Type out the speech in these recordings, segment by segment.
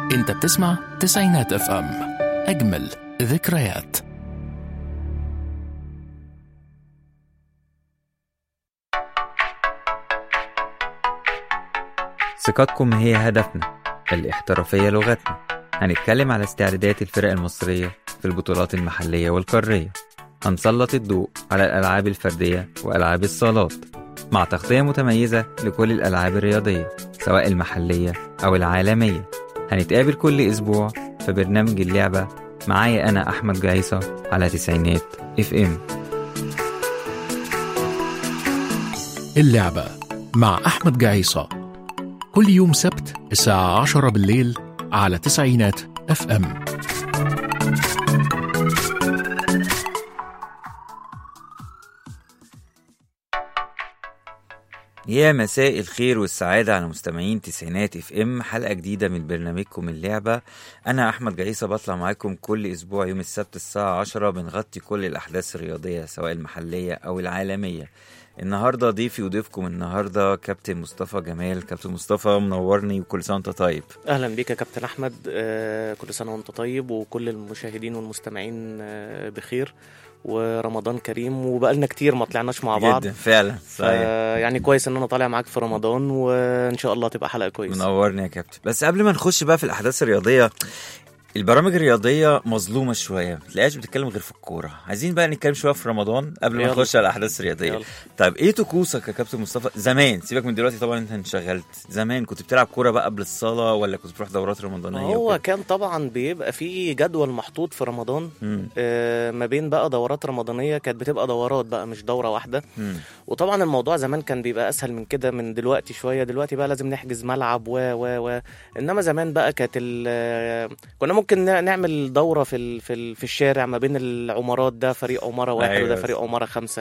انت بتسمع تسعينات اف ام اجمل ذكريات ثقتكم هي هدفنا الاحترافية لغتنا هنتكلم على استعدادات الفرق المصرية في البطولات المحلية والقارية هنسلط الضوء على الألعاب الفردية وألعاب الصالات مع تغطية متميزة لكل الألعاب الرياضية سواء المحلية أو العالمية هنتقابل كل أسبوع في برنامج اللعبة معايا أنا أحمد جعيصة على تسعينات اف ام اللعبة مع أحمد جعيصة كل يوم سبت الساعة 10 بالليل على تسعينات اف ام يا مساء الخير والسعادة على مستمعين تسعينات اف ام حلقة جديدة من برنامجكم اللعبة أنا أحمد جعيصة بطلع معاكم كل أسبوع يوم السبت الساعة 10 بنغطي كل الأحداث الرياضية سواء المحلية أو العالمية النهاردة ضيفي وضيفكم النهاردة كابتن مصطفى جمال كابتن مصطفى منورني وكل سنة وأنت طيب اهلا بيك يا كابتن احمد آه، كل سنه وانت طيب وكل المشاهدين والمستمعين آه، بخير ورمضان كريم وبقالنا كتير ما طلعناش مع بعض جدا فعلا ف- صحيح يعني كويس ان انا طالع معاك في رمضان وان شاء الله تبقى حلقه كويسه منورني يا كابتن بس قبل ما نخش بقى في الأحداث الرياضية البرامج الرياضية مظلومة شوية ما تلاقيهاش بتتكلم غير في الكورة عايزين بقى نتكلم شوية في رمضان قبل ما يلا. نخش على الأحداث الرياضية يلا. طيب ايه طقوسك يا كابتن مصطفى زمان سيبك من دلوقتي طبعا انت انشغلت زمان كنت بتلعب كوره بقى قبل الصلاه ولا كنت بتروح دورات رمضانيه هو وكده؟ كان طبعا بيبقى في جدول محطوط في رمضان مم. آه، ما بين بقى دورات رمضانيه كانت بتبقى دورات بقى مش دوره واحده مم. وطبعا الموضوع زمان كان بيبقى اسهل من كده من دلوقتي شويه دلوقتي بقى لازم نحجز ملعب و و و انما زمان بقى كانت ال- كنا ممكن نع- نعمل دوره في ال في ال في الشارع ما بين العمارات ده فريق عماره واحد أيوة. وده فريق عماره خمسه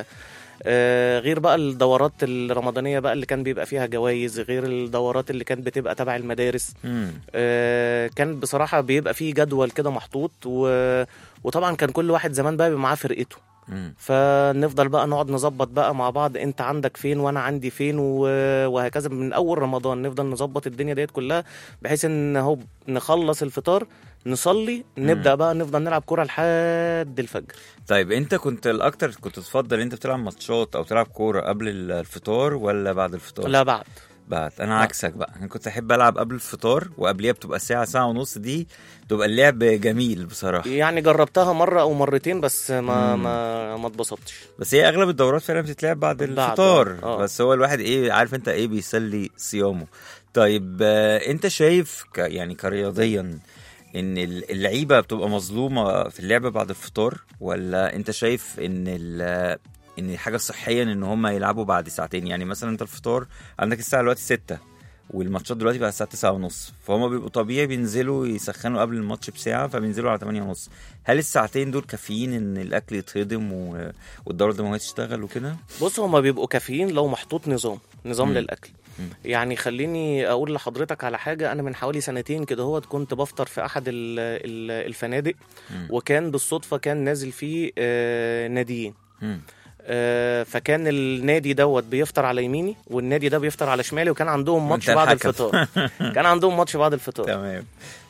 آه، غير بقى الدورات الرمضانيه بقى اللي كان بيبقى فيها جوائز غير الدورات اللي كانت بتبقى تبع المدارس مم. آه، كان بصراحه بيبقى فيه جدول كده محطوط و... وطبعا كان كل واحد زمان بقى بيبقى معاه فرقته مم. فنفضل بقى نقعد نظبط بقى مع بعض انت عندك فين وانا عندي فين و... وهكذا من اول رمضان نفضل نظبط الدنيا ديت كلها بحيث ان هو نخلص الفطار نصلي نبدا بقى نفضل نلعب كوره لحد الفجر طيب انت كنت الاكتر كنت تفضل انت بتلعب ماتشات او تلعب كوره قبل الفطار ولا بعد الفطار لا بعد بعد انا آه. عكسك بقى انا كنت احب العب قبل الفطار وقبليها بتبقى ساعه ساعه ونص دي تبقى اللعب جميل بصراحه يعني جربتها مره او مرتين بس ما مم. ما ما اتبسطتش بس هي اغلب الدورات فعلا بتتلعب بعد بعد، الفطار آه. بس هو الواحد ايه عارف انت ايه بيسلي صيامه طيب آه، انت شايف ك يعني كرياضيا ان ال- اللعيبه بتبقى مظلومه في اللعبه بعد الفطار ولا انت شايف ان ال- ان حاجه صحيا ان هم يلعبوا بعد ساعتين يعني مثلا انت الفطار عندك الساعه دلوقتي 6 والماتشات دلوقتي بقى الساعه 9 ونص فهم بيبقوا طبيعي بينزلوا يسخنوا قبل الماتش بساعه فبينزلوا على 8 ونص هل الساعتين دول كافيين ان الاكل يتهضم و... والدوره الدمويه تشتغل وكده بص هما بيبقوا كافيين لو محطوط نظام نظام مم. للاكل مم. يعني خليني اقول لحضرتك على حاجه انا من حوالي سنتين كده هو كنت بفطر في احد ال- ال- الفنادق مم. وكان بالصدفه كان نازل فيه آه، ناديين مم. آه، فكان النادي دوت بيفطر على يميني والنادي ده بيفطر على شمالي وكان عندهم ماتش وأنت بعد الحكم. الفطار كان عندهم ماتش بعد الفطار تمام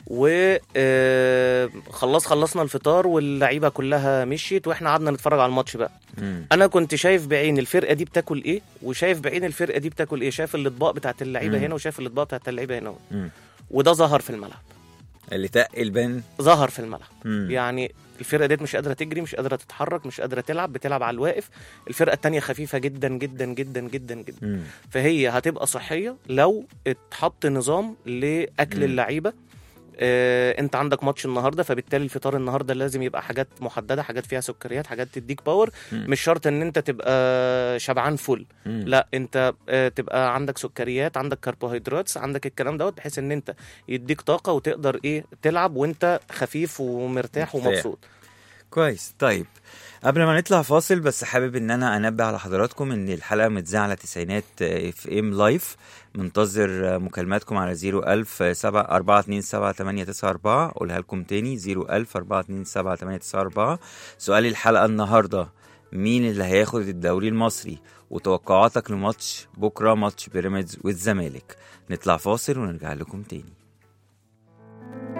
وخلص خلصنا الفطار واللعيبه كلها مشيت واحنا قعدنا نتفرج على الماتش بقى مم. انا كنت شايف بعين الفرقه دي بتاكل ايه وشايف بعين الفرقه دي بتاكل ايه شايف الاطباق بتاعت اللعيبه مم. هنا وشايف الاطباق بتاعت اللعيبه هنا مم. وده ظهر في الملعب اللي تقل بان ظهر في الملعب مم. يعني الفرقه ديت مش قادره تجري مش قادره تتحرك مش قادره تلعب بتلعب على الواقف الفرقه التانية خفيفه جدا جدا جدا جدا جدا مم. فهي هتبقى صحيه لو اتحط نظام لاكل مم. اللعيبه آه، انت عندك ماتش النهارده فبالتالي الفطار النهارده لازم يبقى حاجات محدده حاجات فيها سكريات حاجات تديك باور مم. مش شرط ان انت تبقى شبعان فل مم. لا انت آه، تبقى عندك سكريات عندك كربوهيدرات عندك الكلام دوت بحيث ان انت يديك طاقه وتقدر ايه تلعب وانت خفيف ومرتاح مرتاح. ومبسوط كويس طيب قبل ما نطلع فاصل بس حابب ان انا انبه على حضراتكم ان الحلقه متذاعه على تسعينات اف ام لايف منتظر مكالماتكم على 01000 7 427 7894 اقولها لكم تاني 01000 427 7894 سؤال الحلقه النهارده مين اللي هياخد الدوري المصري وتوقعاتك لماتش بكره ماتش بيراميدز والزمالك نطلع فاصل ونرجع لكم تاني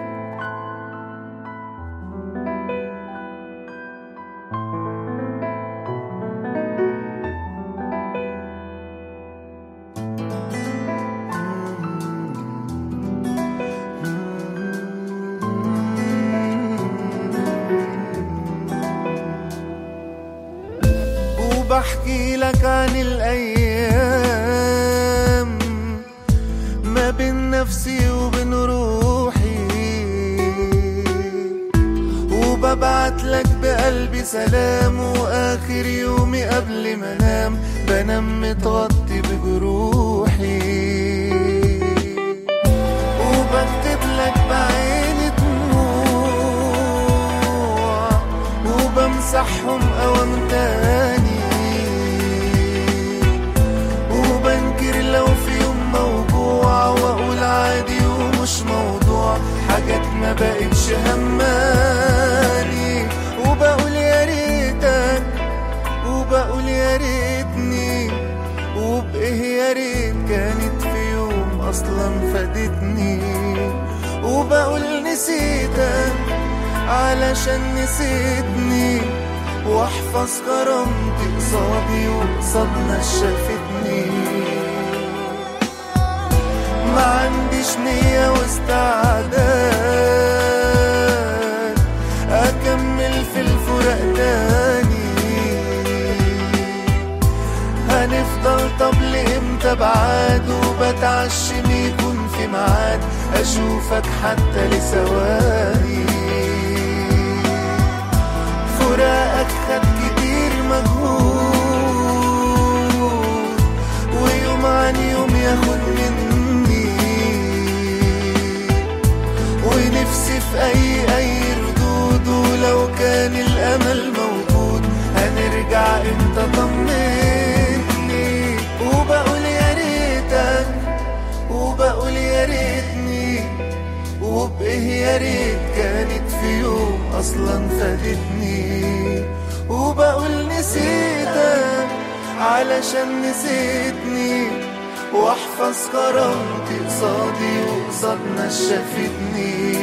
لك عن الأيام ما بين نفسي وبين روحي وببعت لك بقلبي سلام واخر يومي قبل ما انام بنام متغطي بجروحي وبكتب لك بعيني دموع وبمسحهم اوام تاني وبنكر لو في يوم موجوع واقول عادي ومش موضوع حاجات ما بقتش هماني وبقول يا ريتك وبقول يا ريتني وبإيه يا ريت كانت في يوم أصلا فادتني وبقول نسيتك علشان نسيتني واحفظ كرامتي قصادي وقصاد ناس شافتني ما عنديش نية واستعداد أكمل في الفراق تاني هنفضل طب لإمتى بعاد وبتعشم يكون في ميعاد أشوفك حتى لثواني فراقك خد كتير مجهود ويوم عن يوم ياخد مني ونفسي في اي اي ردود ولو كان الامل موجود هنرجع امتى طمني وبقول يا ريتك وبقول يا ريتني وبإيه يا ريت كانت في يوم أصلا فادتني وبقول نسيتك علشان نسيتني واحفظ كرامتي قصادي وقصاد ناس شافتني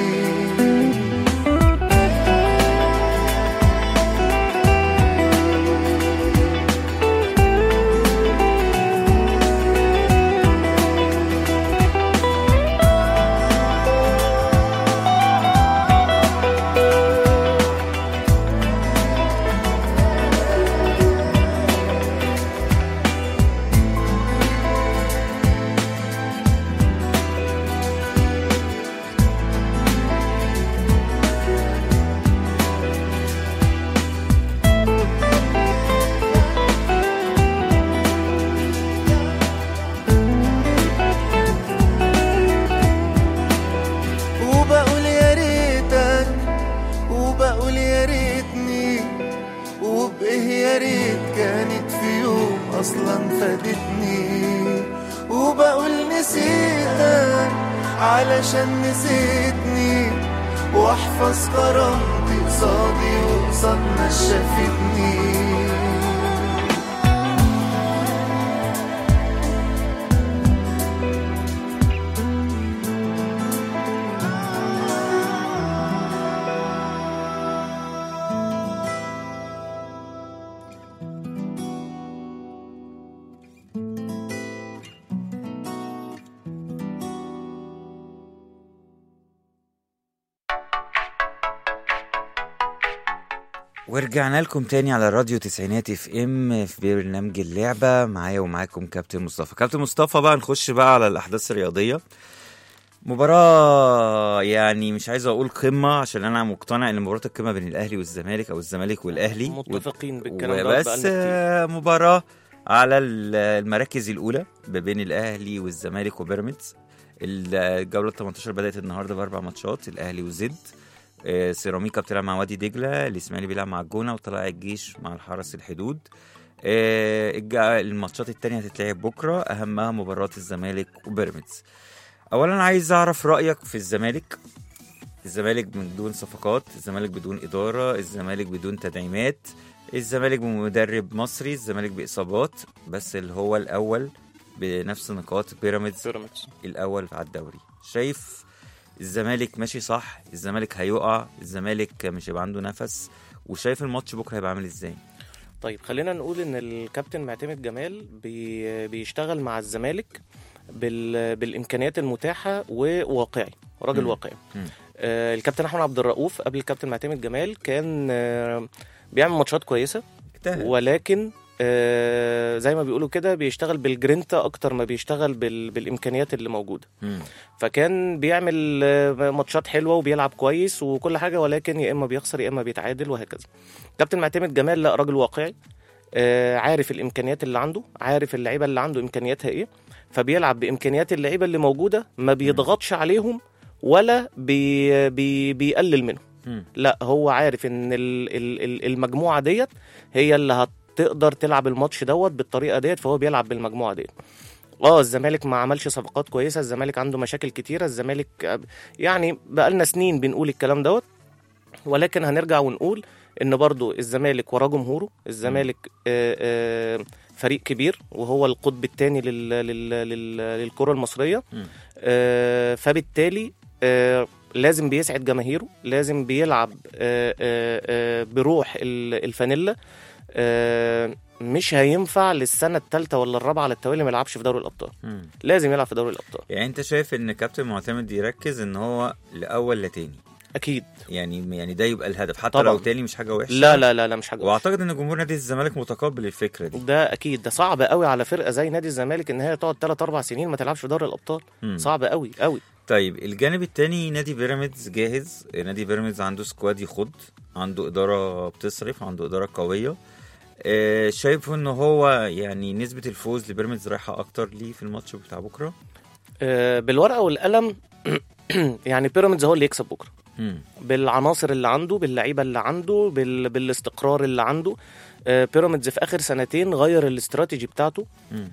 وبقول يا ريتك وبقول يا ريتني وبإيه يا ريت كانت في يوم أصلا فادتني وبقول نسيتك علشان نسيتني واحفظ كرامتي قصادي وقصاد ناس شافتني ورجعنا لكم تاني على راديو تسعينات اف ام في برنامج اللعبة معايا ومعاكم كابتن مصطفى كابتن مصطفى بقى نخش بقى على الأحداث الرياضية مباراة يعني مش عايز أقول قمة عشان أنا مقتنع إن مباراة القمة بين الأهلي والزمالك أو الزمالك والأهلي متفقين بالكلام ده وبس بقالنا كتير. آه، مباراة على ال- المراكز الأولى ما بين الأهلي والزمالك وبيراميدز الجولة 18 بدأت النهاردة بأربع ماتشات الأهلي وزد آه، سيراميكا بتلعب مع وادي دجلة الإسماعيلي بيلعب مع الجونة وطلائع الجيش مع الحرس الحدود آه، الج- الماتشات التانية هتتلعب بكرة أهمها مباراة الزمالك وبيراميدز أولا عايز أعرف رأيك في الزمالك الزمالك بدون صفقات الزمالك بدون إدارة الزمالك بدون تدعيمات الزمالك بمدرب مصري الزمالك بإصابات بس اللي هو الأول بنفس نقاط بيراميدز بيراميدز الأول على الدوري شايف الزمالك ماشي صح الزمالك هيقع الزمالك مش هيبقى عنده نفس وشايف الماتش بكره هيبقى عامل ازاي طيب خلينا نقول ان الكابتن معتمد جمال بي بيشتغل مع الزمالك بال بالامكانيات المتاحه وواقعي راجل مم. واقعي مم. آه الكابتن احمد عبد الرؤوف قبل الكابتن معتمد جمال كان آه بيعمل ماتشات كويسه اجتهد ولكن آه، زي ما بيقولوا كده بيشتغل بالجرينتا اكتر ما بيشتغل بال... بالامكانيات اللي موجوده مم. فكان بيعمل آه، ماتشات حلوه وبيلعب كويس وكل حاجه ولكن يا اما بيخسر يا اما بيتعادل وهكذا كابتن معتمد جمال لا راجل واقعي آه، عارف الامكانيات اللي عنده عارف اللعيبه اللي عنده امكانياتها ايه فبيلعب بامكانيات اللعيبه اللي موجوده ما بيضغطش عليهم ولا بي بي بيقلل منهم مم. لا هو عارف ان ال- ال- ال- المجموعه ديت هي اللي هتقدر تلعب الماتش دوت بالطريقه ديت فهو بيلعب بالمجموعه ديت اه الزمالك ما عملش صفقات كويسه الزمالك عنده مشاكل كتيره الزمالك آه، يعني بقالنا سنين بنقول الكلام دوت ولكن هنرجع ونقول ان برضو الزمالك وراه جمهوره الزمالك آه، آه، فريق كبير وهو القطب الثاني لل... لل... لل... للكره المصريه مم. آه، فبالتالي آه، لازم بيسعد جماهيره لازم بيلعب آه، آه، آه، بروح ال- الفانيلا آه، مش هينفع للسنه الثالثه ولا الرابعه على التوالي ما يلعبش في دوري الابطال مم. لازم يلعب في دوري الابطال يعني انت شايف ان كابتن معتمد يركز ان هو لاول لتاني اكيد يعني يعني ده يبقى الهدف حتى طبعاً. لو تاني مش حاجه وحشه لا لا لا لا مش حاجه وحشة. واعتقد ان جمهور نادي الزمالك متقبل الفكره دي ده اكيد ده صعب قوي على فرقه زي نادي الزمالك ان هي تقعد 3 4 سنين ما تلعبش في دوري الابطال مم. صعب قوي قوي طيب الجانب التاني نادي بيراميدز جاهز نادي بيراميدز عنده سكواد يخض عنده إدارة بتصرف عنده إدارة قوية آه، شايف ان هو يعني نسبة الفوز لبيراميدز رايحة اكتر ليه في الماتش بتاع بكرة آه، بالورقه والقلم يعني بيراميدز هو اللي يكسب بكره مم. بالعناصر اللي عنده باللعيبه اللي عنده بال... بالاستقرار اللي عنده آه، بيراميدز في اخر سنتين غير الاستراتيجي بتاعته مم.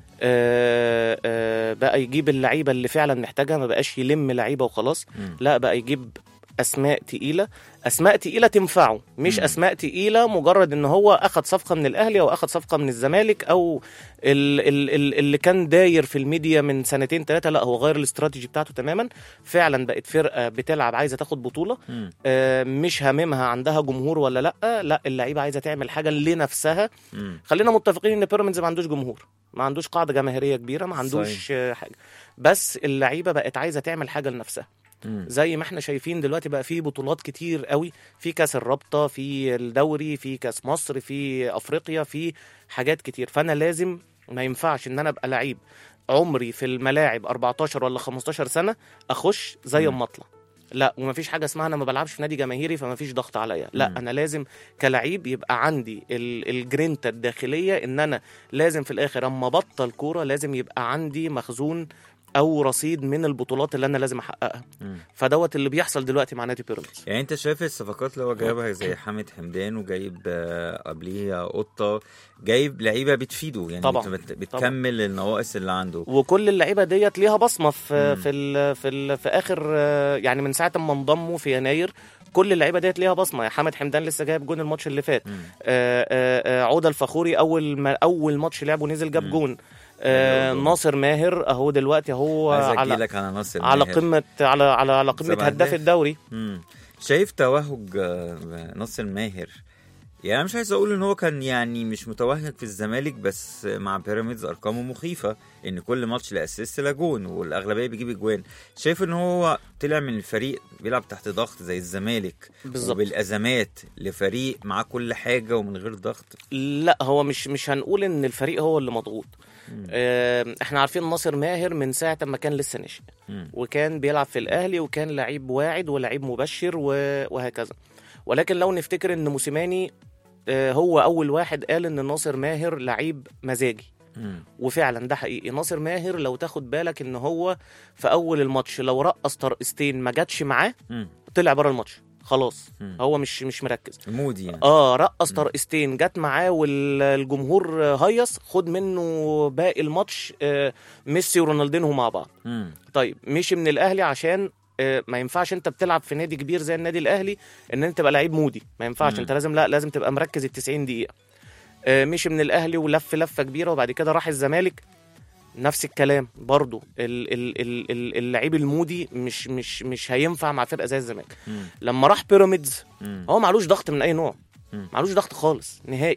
آه، آه، بقى يجيب اللعيبه اللي فعلا محتاجها ما بقاش يلم لعيبه وخلاص مم. لا بقى يجيب اسماء تقيله اسماء تقيله تنفعه مش مم. اسماء تقيله مجرد ان هو اخد صفقه من الاهلي او اخد صفقه من الزمالك او ال ال ال اللي كان داير في الميديا من سنتين ثلاثه لا هو غير الاستراتيجي بتاعته تماما فعلا بقت فرقه بتلعب عايزه تاخد بطوله مم. آه، مش هاممها عندها جمهور ولا لا لا اللعيبه عايزه تعمل حاجه لنفسها مم. خلينا متفقين ان بيراميدز ما عندوش جمهور ما عندوش قاعده جماهيريه كبيره ما عندوش صحيح. آه، حاجه بس اللعيبه بقت عايزه تعمل حاجه لنفسها مم. زي ما احنا شايفين دلوقتي بقى في بطولات كتير قوي في كاس الرابطه في الدوري في كاس مصر في افريقيا في حاجات كتير فانا لازم ما ينفعش ان انا ابقى لعيب عمري في الملاعب 14 ولا 15 سنه اخش زي مم. ما اطلع لا ومفيش حاجه اسمها انا ما بلعبش في نادي جماهيري فمفيش ضغط عليا لا مم. انا لازم كلعيب يبقى عندي ال- الجرينتا الداخليه ان انا لازم في الاخر اما بطل كوره لازم يبقى عندي مخزون او رصيد من البطولات اللي انا لازم احققها مم. فدوت اللي بيحصل دلوقتي مع نادي بيراميدز يعني انت شايف الصفقات اللي هو جايبها زي حامد حمدان وجايب آه، قبليه قطة جايب لعيبة بتفيده يعني طبعاً. بت- بتكمل النواقص اللي عنده وكل اللعيبه ديت ليها بصمه في مم. في ال في ال في اخر آه، يعني من ساعه ما انضموا في يناير كل اللعيبه ديت ليها بصمه يا حمد حمدان لسه جايب جون الماتش اللي فات مم. آه، آه، آه، عوده الفخوري اول ما اول ماتش لعبه نزل جاب مم. جون آه، حلو. ناصر ماهر اهو دلوقتي هو عايز على اجيلك على ناصر على ماهر. قمه على على على قمه سبع هداف أهداف. الدوري مم. شايف توهج آه، ناصر ماهر يعني أنا مش عايز اقول ان هو كان يعني مش متوهج في الزمالك بس مع بيراميدز ارقامه مخيفه ان كل ماتش لا اسيست لا جون والاغلبيه بيجيب اجوان شايف ان هو طلع من الفريق بيلعب تحت ضغط زي الزمالك بالظبط. وبالازمات لفريق معاه كل حاجه ومن غير ضغط لا هو مش مش هنقول ان الفريق هو اللي مضغوط مم. آه، احنا عارفين ناصر ماهر من ساعه ما كان لسه ناشئ مم. وكان بيلعب في الاهلي وكان لعيب واعد ولعيب مبشر و- وهكذا ولكن لو نفتكر ان موسيماني آه، هو اول واحد قال ان ناصر ماهر لعيب مزاجي مم. وفعلا ده حقيقي ناصر ماهر لو تاخد بالك ان هو في اول الماتش لو رقص ترقصتين ما جاتش معاه مم. طلع بره الماتش خلاص مم. هو مش مش مركز مودي يعني اه رقص مم. ترقصتين جت معاه والجمهور هيص خد منه باقي الماتش آه، ميسي ورونالدينهو مع بعض مم. طيب مشي من الاهلي عشان آه، ما ينفعش انت بتلعب في نادي كبير زي النادي الاهلي ان انت تبقى لعيب مودي ما ينفعش مم. انت لازم لا لازم تبقى مركز ال 90 دقيقه آه، مشي من الاهلي ولف لفه كبيره وبعد كده راح الزمالك نفس الكلام برضو ال- ال- ال- ال- اللعيب المودي مش مش مش هينفع مع فرقه زي الزمالك مم. لما راح بيراميدز مم. هو معلوش ضغط من اي نوع مم. معلوش ضغط خالص نهائي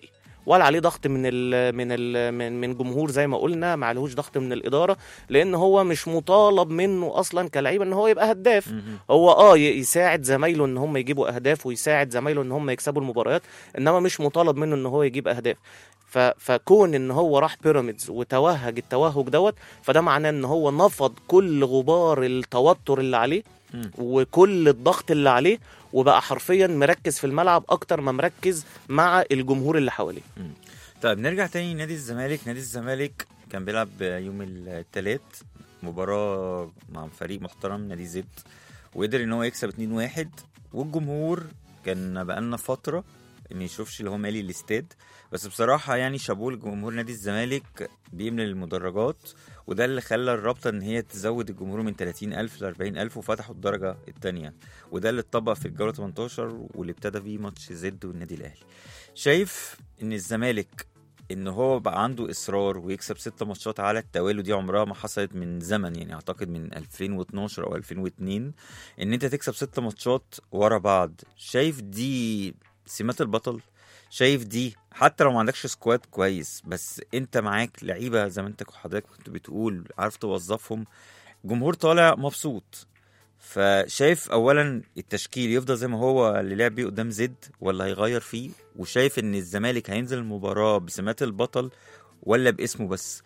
ولا عليه ضغط من ال من ال من, من جمهور زي ما قلنا ما عليهوش ضغط من الاداره لان هو مش مطالب منه اصلا كلعيبه ان هو يبقى هداف مهم. هو اه ي- يساعد زمايله ان هم يجيبوا اهداف ويساعد زمايله ان هم يكسبوا المباريات انما مش مطالب منه ان هو يجيب اهداف ف... فكون ان هو راح بيراميدز وتوهج التوهج دوت فده معناه ان هو نفض كل غبار التوتر اللي عليه مم. وكل الضغط اللي عليه وبقى حرفيا مركز في الملعب اكتر ما مركز مع الجمهور اللي حواليه طيب نرجع تاني نادي الزمالك نادي الزمالك كان بيلعب يوم الثلاث مباراة مع فريق محترم نادي زد وقدر ان هو يكسب 2-1 والجمهور كان بقالنا فترة ان يشوفش اللي هو مالي الاستاد بس بصراحة يعني شابوه لجمهور نادي الزمالك بيملى المدرجات وده اللي خلى الرابطة ان هي تزود الجمهور من 30000 ل 40000 وفتحوا الدرجة الثانية وده اللي اتطبق في الجولة 18 واللي ابتدى بيه ماتش زد والنادي الاهلي شايف ان الزمالك ان هو بقى عنده اصرار ويكسب ست ماتشات على التوالي ودي عمرها ما حصلت من زمن يعني اعتقد من 2012 او 2002 ان انت تكسب ست ماتشات ورا بعض شايف دي سمات البطل شايف دي حتى لو ما عندكش سكواد كويس بس انت معاك لعيبه زي ما انت حضرتك كنت بتقول عارف توظفهم جمهور طالع مبسوط فشايف اولا التشكيل يفضل زي ما هو اللي لعب بيه قدام زد ولا هيغير فيه وشايف ان الزمالك هينزل المباراه بسمات البطل ولا باسمه بس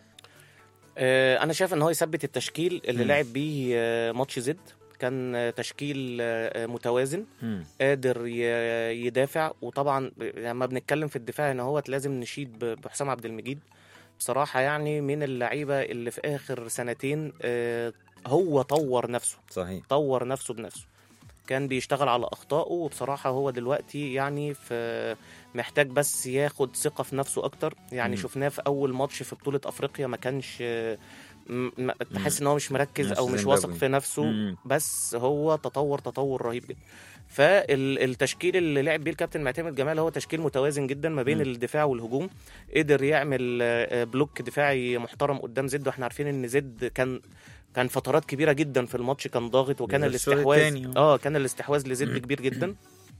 آه، انا شايف ان هو يثبت التشكيل اللي مم. لعب بيه آه، ماتش زد كان آه، تشكيل آه، متوازن مم. قادر ي- يدافع وطبعا ب- لما بنتكلم في الدفاع هنا هو لازم نشيد ب- بحسام عبد المجيد بصراحة يعني من اللعيبة اللي في آخر سنتين آه، هو طور نفسه صحيح طور نفسه بنفسه كان بيشتغل على اخطائه وبصراحه هو دلوقتي يعني في محتاج بس ياخد ثقه في نفسه اكتر يعني مم. شفناه في اول ماتش في بطوله افريقيا ما كانش م- م- تحس ان هو مش مركز مش او مش زيمبابوي. واثق في نفسه مم. بس هو تطور تطور رهيب جدا فالتشكيل اللي لعب بيه الكابتن معتمد جمال هو تشكيل متوازن جدا ما بين مم. الدفاع والهجوم قدر يعمل آه، بلوك دفاعي محترم قدام زد واحنا عارفين ان زد كان كان فترات كبيره جدا في الماتش كان ضاغط وكان بالذات الشوط الاستحواذ التاني. اه كان الاستحواذ لزد كبير جدا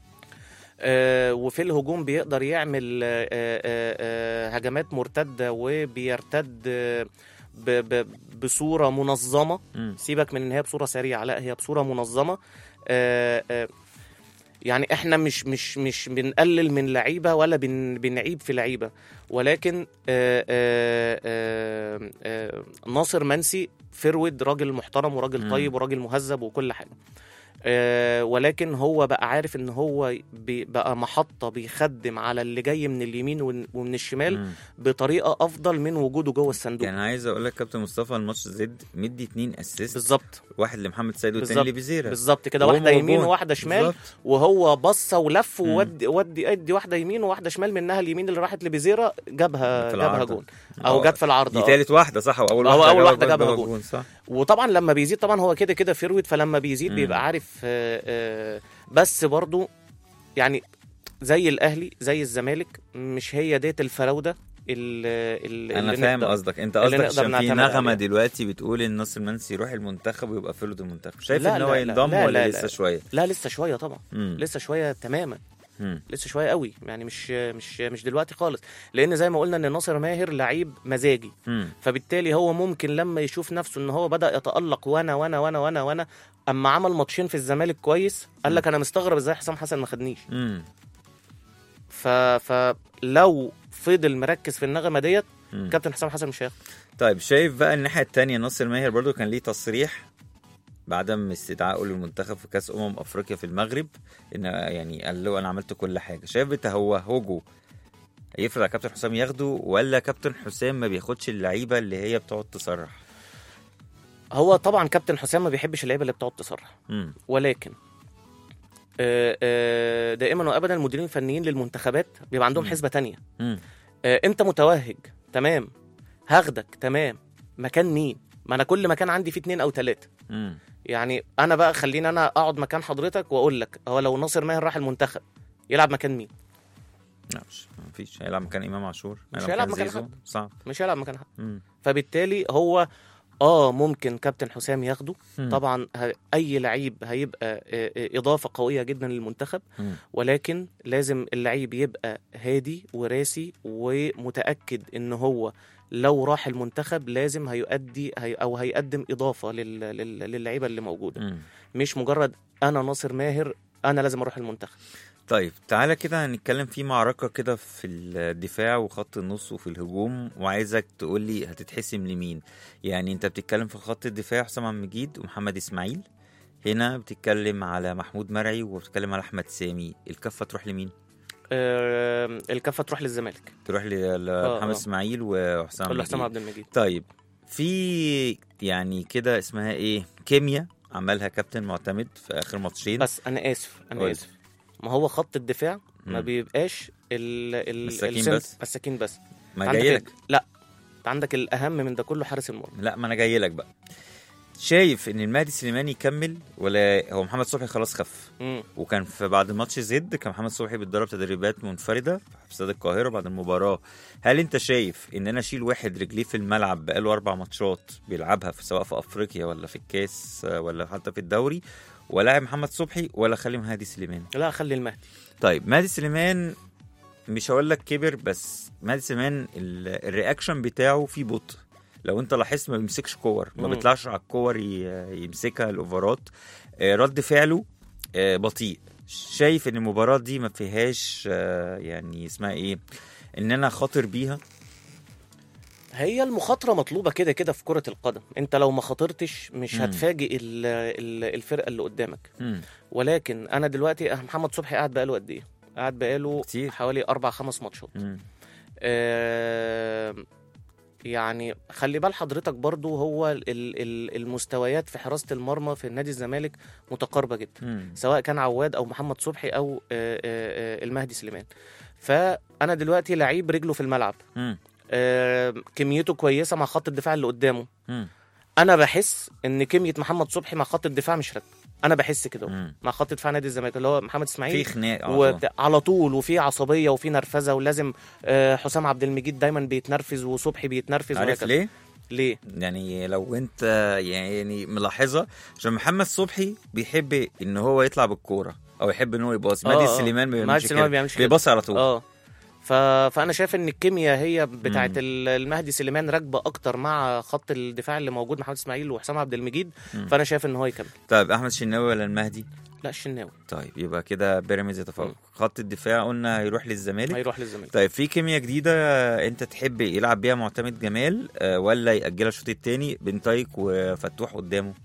آه وفي الهجوم بيقدر يعمل آه آه آه هجمات مرتده وبيرتد آه ب ب بصوره منظمه مم. سيبك من ان هي بصوره سريعه لا هي بصوره منظمه آه آه يعني احنا مش مش مش بنقلل من لعيبه ولا بن بنعيب في لعيبه ولكن آه آه آه آه ناصر منسي فرود راجل محترم وراجل مم. طيب وراجل مهذب وكل حاجه آه ولكن هو بقى عارف ان هو بي- بقى محطه بيخدم على اللي جاي من اليمين ومن- ومن الشمال مم. بطريقه افضل من وجوده جوه الصندوق يعني عايز اقول لك كابتن مصطفى الماتش زد مدي اتنين اسيست بالظبط واحد لمحمد سيد والتاني بالظبط. لبيزيرا بالظبط كده وهو واحده يمين جون. وواحده شمال بالظبط. وهو بص ولف مم. وودي ودي ادي واحده يمين وواحده شمال منها اليمين اللي راحت لبيزيرا جابها في جابها العارضة. جون او آه. جت في العارضه دي آه. تالت واحده صح واول هو واحده أول واحدة جابها جابها جون. صح وطبعا لما بيزيد طبعا هو كده كده فيرويد فلما بيزيد مم. بيبقى عارف آه، آه، بس برضو يعني زي الاهلي زي الزمالك مش هي ديت الفراوده اللي, اللي انا اللي فاهم نقدر- قصدك انت اللي قصدك نقدر عشان في نعتمد نغمه عليها. دلوقتي بتقول ان ناصر منسي يروح المنتخب ويبقى فرد المنتخب شايف لا، ان هو لا، لا، ينضم لا، ولا لا، لسه لا. شويه لا لسه شويه طبعا مم. لسه شويه تماما مم. لسه شويه قوي يعني مش مش مش دلوقتي خالص لان زي ما قلنا ان ناصر ماهر لعيب مزاجي مم. فبالتالي هو ممكن لما يشوف نفسه ان هو بدا يتالق وانا وانا وانا وانا وانا اما عمل ماتشين في الزمالك كويس قال لك انا مستغرب ازاي حسام حسن ما خدنيش مم. ف فلو فضل مركز في النغمه ديت مم. كابتن حسام حسن مش هياخد طيب شايف بقى الناحيه التانية ناصر ماهر برضو كان ليه تصريح بعدم استدعائه للمنتخب في كاس امم افريقيا في المغرب ان يعني قال له انا عملت كل حاجه شايف بتهوهجه هيفرق على كابتن حسام ياخده ولا كابتن حسام ما بياخدش اللعيبه اللي هي بتقعد تصرح هو طبعا كابتن حسام ما بيحبش اللعيبه اللي بتقعد تصرح مم. ولكن آه، آه، دائما وابدا المديرين الفنيين للمنتخبات بيبقى عندهم مم. حسبه تانية مم. آه، انت متوهج تمام هاخدك تمام مكان مين ما انا كل مكان عندي فيه اتنين او تلاته مم. يعني انا بقى خليني انا اقعد مكان حضرتك واقول لك هو لو ناصر ماهر راح المنتخب يلعب مكان مين لا مش مفيش هيلعب مكان امام عاشور مش هيلعب مكان زيزو. حد. صعب مش هيلعب مكان حد مم. فبالتالي هو اه ممكن كابتن حسام ياخده مم. طبعا ه- اي لعيب هيبقى آه، آه، اضافه قويه جدا للمنتخب مم. ولكن لازم اللعيب يبقى هادي وراسي ومتاكد ان هو لو راح المنتخب لازم هيؤدي هي او هيقدم اضافه لل- لل- للعيبه اللي موجوده مم. مش مجرد انا ناصر ماهر انا لازم اروح المنتخب طيب تعالى كده هنتكلم في معركة كده في الدفاع وخط النص وفي الهجوم وعايزك تقول لي هتتحسم لمين يعني انت بتتكلم في خط الدفاع حسام عبد المجيد ومحمد اسماعيل هنا بتتكلم على محمود مرعي وبتتكلم على احمد سامي الكفة تروح لمين آه، الكفه تروح للزمالك تروح ل- آه، لمحمد آه. اسماعيل وحسام كله عبد حسام المجيد عبد المجيد طيب في يعني كده اسمها ايه كيمياء عملها كابتن معتمد في اخر ماتشين بس انا اسف انا قول. اسف ما هو خط الدفاع ما مم. بيبقاش ال ال مساكين السن- بس؟ مساكين بس ما عندك جاي ال- لك لا انت عندك الاهم من ده كله حارس المرمى لا ما انا جاي لك بقى شايف ان المهدي سليمان يكمل ولا هو محمد صبحي خلاص خف مم. وكان في بعد ماتش زد كان محمد صبحي بيتدرب تدريبات منفرده في استاد القاهره بعد المباراه هل انت شايف ان انا اشيل واحد رجليه في الملعب بقاله اربع ماتشات بيلعبها في سواء في افريقيا ولا في الكاس آه، ولا حتى في الدوري ولاعب محمد صبحي ولا اخلي مهدي سليمان لا خلي المهدي طيب مهدي سليمان مش هقول لك كبر بس مهدي سليمان ال- الرياكشن بتاعه فيه بطء لو انت لاحظت ما بيمسكش كور ما مم. بيطلعش على الكور ي- يمسكها الاوفرات آه، رد فعله آه، بطيء شايف ان المباراه دي ما فيهاش آه، يعني اسمها ايه ان انا خاطر بيها هي المخاطره مطلوبه كده كده في كره القدم انت لو ما خاطرتش مش مم. هتفاجئ ال- ال- الفرقه اللي قدامك مم. ولكن انا دلوقتي محمد صبحي قاعد بقاله قد ايه قاعد بقاله كتير. حوالي اربع خمس ماتشات مم. آه، يعني خلي بال حضرتك برضو هو ال- ال- المستويات في حراسة المرمى في النادي الزمالك متقاربة جدا مم. سواء كان عواد أو محمد صبحي أو آه، آه، آه، المهدي سليمان فأنا دلوقتي لعيب رجله في الملعب مم. آه، كميته كويسة مع خط الدفاع اللي قدامه مم. أنا بحس إن كمية محمد صبحي مع خط الدفاع مش راكبة أنا بحس كده مم. مع خط دفاع نادي الزمالك اللي هو محمد في إسماعيل خناق على طول. وبتاع- على طول وفي عصبيه وفي نرفزه ولازم آه، حسام عبد المجيد دايما بيتنرفز وصبحي بيتنرفز عارف وهكذا. ليه؟ ليه يعني لو انت يعني ملاحظه عشان محمد صبحي بيحب ان هو يطلع بالكوره او يحب ان هو يباص آه، مهدي آه. سليمان ما مهدي بيعملش سليمان ما كده بيعملش كده. بيباص على طول اه ف... فانا شايف ان الكيمياء هي بتاعت مم. ال- المهدي سليمان راكبه اكتر مع خط الدفاع اللي موجود محمد اسماعيل وحسام عبد المجيد مم. فانا شايف ان هو يكمل طيب احمد شناوي ولا المهدي لا الشناوي طيب يبقى كده بيراميدز يتفوق مم. خط الدفاع قلنا هيروح للزمالك هيروح للزمالك طيب في كيمياء جديده انت تحب يلعب بيها معتمد جمال آه، ولا ياجلها الشوط الثاني بنتايك وفتوح قدامه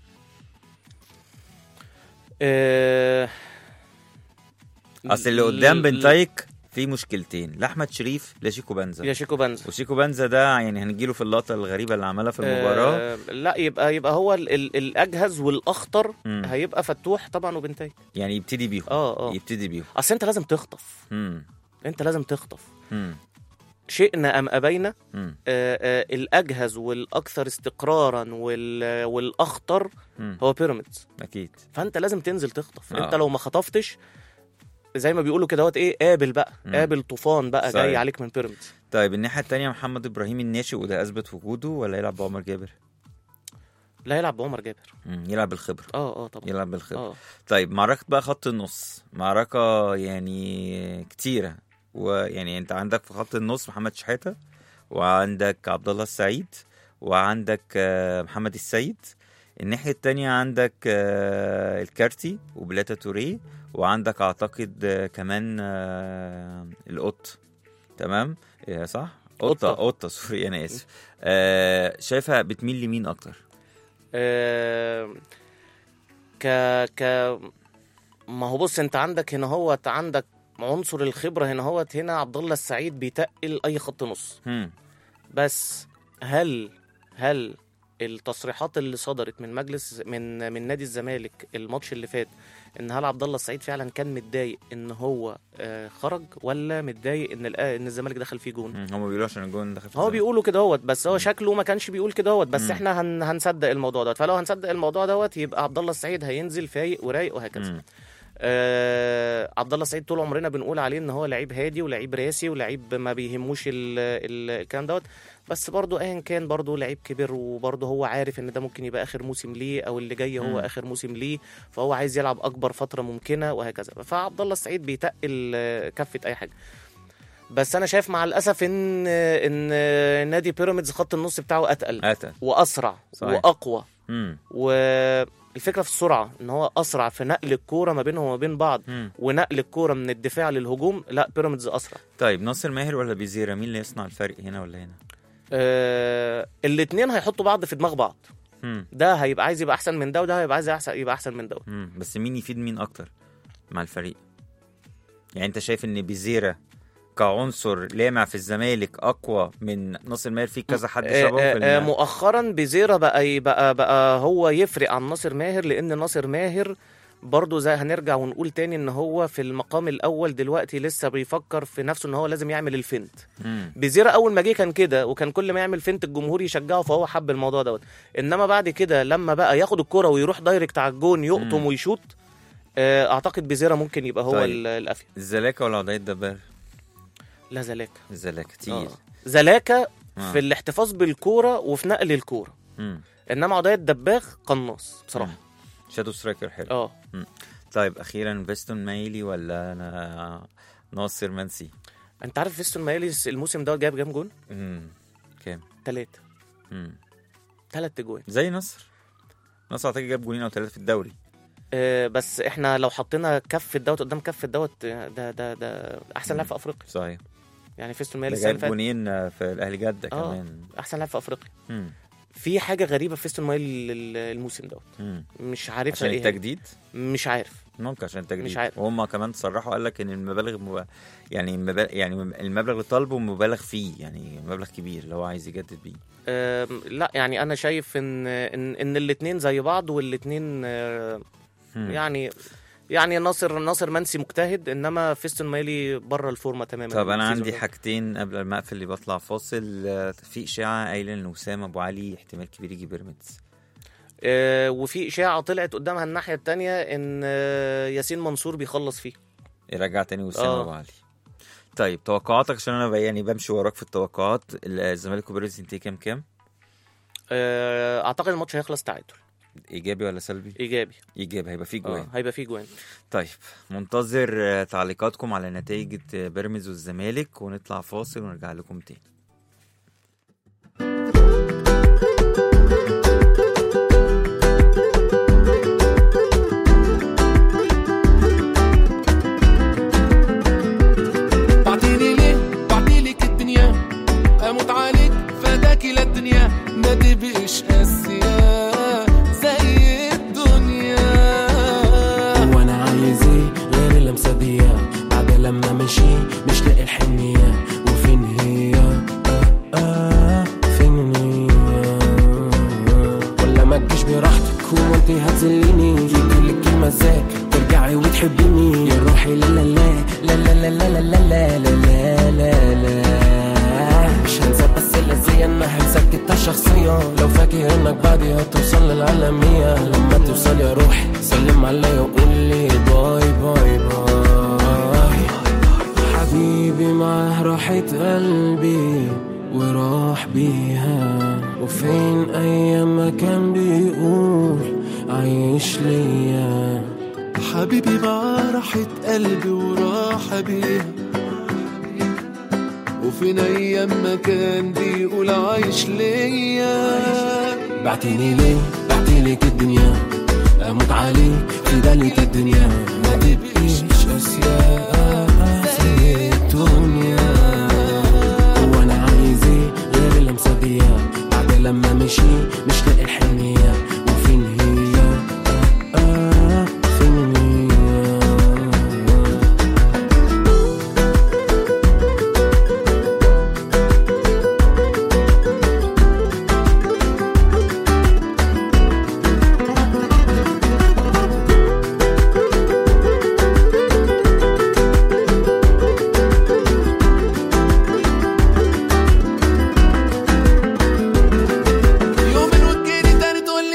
آه... اصل اللي قدام ل- بنتايك في مشكلتين لا احمد شريف لا شيكو بنزا يا شيكو بنزا وشيكو بنزا ده يعني هنجيله في اللقطه الغريبه اللي عملها في المباراه آه... لا يبقى يبقى هو ال... ال... الاجهز والاخطر مم. هيبقى فتوح طبعا وبنتاي يعني يبتدي بيهم اه اه يبتدي بيهم اصل انت لازم تخطف مم. انت لازم تخطف مم. شئنا ام ابينا مم. آه، آه، الاجهز والاكثر استقرارا وال- والاخطر مم. هو بيراميدز اكيد فانت لازم تنزل تخطف آه. انت لو ما خطفتش زي ما بيقولوا كده ايه قابل بقى مم. قابل طوفان بقى صحيح. جاي عليك من بيراميدز طيب الناحيه الثانيه محمد ابراهيم الناشئ وده اثبت وجوده ولا يلعب بعمر جابر لا يلعب بعمر جابر مم. يلعب بالخبره اه اه طبعا يلعب بالخبره اه طيب معركه بقى خط النص معركه يعني كتيره ويعني انت عندك في خط النص محمد شحاته وعندك عبد الله السعيد وعندك آه، محمد السيد الناحيه التانية عندك آه، الكارتي وبلاتا توريه وعندك اعتقد آه، كمان آه، القط تمام إيه صح قطه قطة. قطه سوري انا اسف آه، شايفها بتميل لمين اكتر آه، ك ك ما هو بص انت عندك هنا هو عندك عنصر الخبره هنا هو هنا عبد الله السعيد بيتقل اي خط نص هم. بس هل هل التصريحات اللي صدرت من مجلس من من نادي الزمالك الماتش اللي فات ان هل عبد الله السعيد فعلا كان متضايق ان هو آه، خرج ولا متضايق ان الآ- ان الزمالك دخل فيه جون هم هم بيقولوا عشان الجون دخل في هو الزمالك. بيقولوا كده هوت بس هو شكله ما كانش بيقول كده هوت بس مم. احنا هن هنصدق الموضوع دوت فلو هنصدق الموضوع دوت يبقى عبد الله السعيد هينزل فايق ورايق وهكذا مم. آه عبد الله سعيد طول عمرنا بنقول عليه ان هو لعيب هادي ولعيب راسي ولعيب ما بيهموش ال- ال- الكلام دوت بس برضو ايا كان برضو لعيب كبر وبرضو هو عارف ان ده ممكن يبقى اخر موسم ليه او اللي جاي هو مم. اخر موسم ليه فهو عايز يلعب اكبر فتره ممكنه وهكذا فعبد الله السعيد بيتقل آه، كفه اي حاجه بس انا شايف مع الاسف ان ان نادي بيراميدز خط النص بتاعه اتقل قتل واسرع صحيح. واقوى مم. والفكره في السرعه ان هو اسرع في نقل الكوره ما بينهم وما بين بعض مم. ونقل الكوره من الدفاع للهجوم لا بيراميدز اسرع طيب ناصر ماهر ولا بيزيرا مين اللي يصنع الفرق هنا ولا هنا آه الاثنين هيحطوا بعض في دماغ بعض مم. ده هيبقى عايز يبقى احسن من ده وده هيبقى عايز يحسن- يبقى احسن من ده مم. بس مين يفيد مين اكتر مع الفريق يعني انت شايف ان بيزيرا كعنصر لامع في الزمالك اقوى من ناصر ماهر في كذا حد آه، شبهه في آه، آه، ال- مؤخرا بيزيرا بقى بقى بقى هو يفرق عن ناصر ماهر لان ناصر ماهر برضه زي هنرجع ونقول تاني ان هو في المقام الاول دلوقتي لسه بيفكر في نفسه ان هو لازم يعمل الفنت مم. بيزيرا اول ما جه كان كده وكان كل ما يعمل فنت الجمهور يشجعه فهو حب الموضوع دوت انما بعد كده لما بقى ياخد الكرة ويروح دايركت على الجون يقطم مم. ويشوط آه، اعتقد بيزيرا ممكن يبقى هو طيب. ال- الافيد الزلاكا ولا عضية دبار لا زلاكا الزلاكا تقيل آه. زلاكا آه. في الاحتفاظ بالكوره وفي نقل الكوره مم. انما عضية دباغ قناص بصراحه شادو سترايكر حلو اه طيب اخيرا فيستون مايلي ولا انا ناصر منسي انت عارف فيستون مايلي الموسم ده جايب كام جون؟ مم. كام ثلاثه مم. ثلاث اجوان زي نصر نصر اعتقد جاب جولين او ثلاثه في الدوري آه بس احنا لو حطينا كف دوت قدام كف دوت آه، ده ده ده احسن لاعب في افريقيا صحيح يعني فيستون مايلي ده السنه جايب اللي فاتت جونين في الاهلي جده آه. كمان احسن لاعب في افريقيا مم. في حاجه غريبه في فيستون مايلي ال- الموسم دوت مم. مش عارفها عشان ايه هي. التجديد مش عارف ممكن عشان التجديد مش عارف. وهم كمان صرحوا قال لك ان المبالغ مب... يعني المبالغ يعني المبلغ اللي طالبه مبالغ فيه يعني مبلغ كبير اللي هو عايز يجدد بيه آم، لا يعني انا شايف ان ان, إن الاثنين زي بعض والاثنين مم. يعني يعني ناصر ناصر منسي مجتهد انما فيستون مايلي بره الفورمه تماما طب انا السيزون عندي ده. حاجتين قبل ما اقفل اللي بطلع فاصل آه، في اشاعه قايله ان وسام ابو علي احتمال كبير يجي بيراميدز آه، وفي اشاعه طلعت قدامها الناحيه الثانيه ان آه، ياسين منصور بيخلص فيه يرجع تاني وسام آه. ابو علي طيب توقعاتك عشان انا بقى يعني بمشي وراك في التوقعات الزمالك وبيراميدز ينتهي كام كام آه، اعتقد الماتش هيخلص تعادل ايجابي ولا سلبي ايجابي ايجابي هيبقى فيه جوان اه هيبقى فيه جوان طيب منتظر آه، تعليقاتكم على نتائج آه، بيراميدز والزمالك ونطلع فاصل ونرجع لكم تاني بعتيلي ليه بعتيلك الدنيا اموت عليك فداك للدنيا ما تبقيش قاسية زي الدنيا هو انا عايز ايه غير اللمسه دي بعد لما مشي مش لاقي الحنيه وفين هي آه آه فين هي ولا ما تجيش براحتك هو انت هتذليني يجيلك المزاج ترجعي وتحبيني يا روحي لا لا لا لا لا لا لا لا لا لا لا لا مش هنسى بس الأذية انها هتسكتها شخصيا لو فاكر انك بعدي هتوصل للعالمية لما توصل يا روحي سلم عليا وقول لي باي باي باي حبيبي معاه راحة قلبي وراح بيها وفين ايام ما كان بيقول عايش ليا حبيبي مع راحة قلبي وراحة بيها وفين ايام ما كان بيقول عايش ليا بعتني ليه بعتلك الدنيا اموت عليك في دالك الدنيا ما تبقيش اشياء زي الدنيا هو انا عايز ايه غير اللمسه دي بعد لما مشي مش لاقي الحنيه وفين هي آه آه فين هي يوم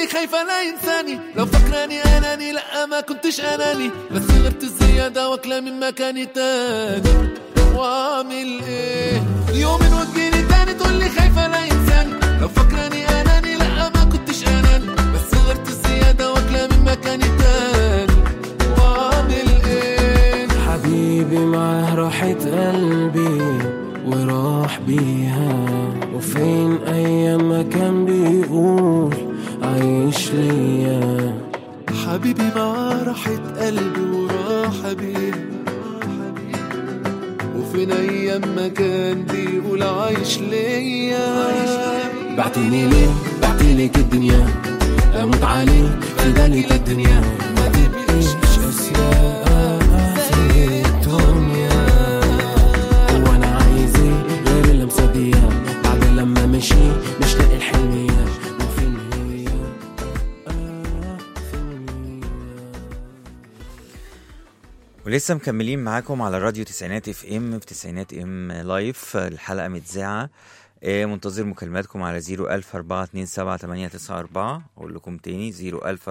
تقولي خايفة لا ينساني لو فاكراني اناني لا ما كنتش اناني بس غبت الزيادة واكلة من مكاني تاني واعمل ايه يومين وتجيني تاني تقولي خايفة لا ينساني لو فاكراني اناني لا ما كنتش اناني بس غبت الزيادة واكلة من مكاني تاني واعمل ايه حبيبي معاه راحت قلبي وراح بيها وفين ايام ما كان بيقول عايش ليا حبيبي معاه راحة قلبي وراح بيه وفين ايام ما كان بيقول عايش ليا بعتني ليه بعتلك الدنيا اموت عليك في بالك الدنيا ما تبقيش اسياء في الدنيا هو انا عايز ايه غير اللمسه دي بعد لما مشي مش لاقي الحلميه وفين هي آه فين هي ولسه مكملين معاكم على راديو تسعينات اف ام في تسعينات ام لايف الحلقه متذاعه آه، منتظر مكالماتكم على 010427894 اقول لكم تاني 010427894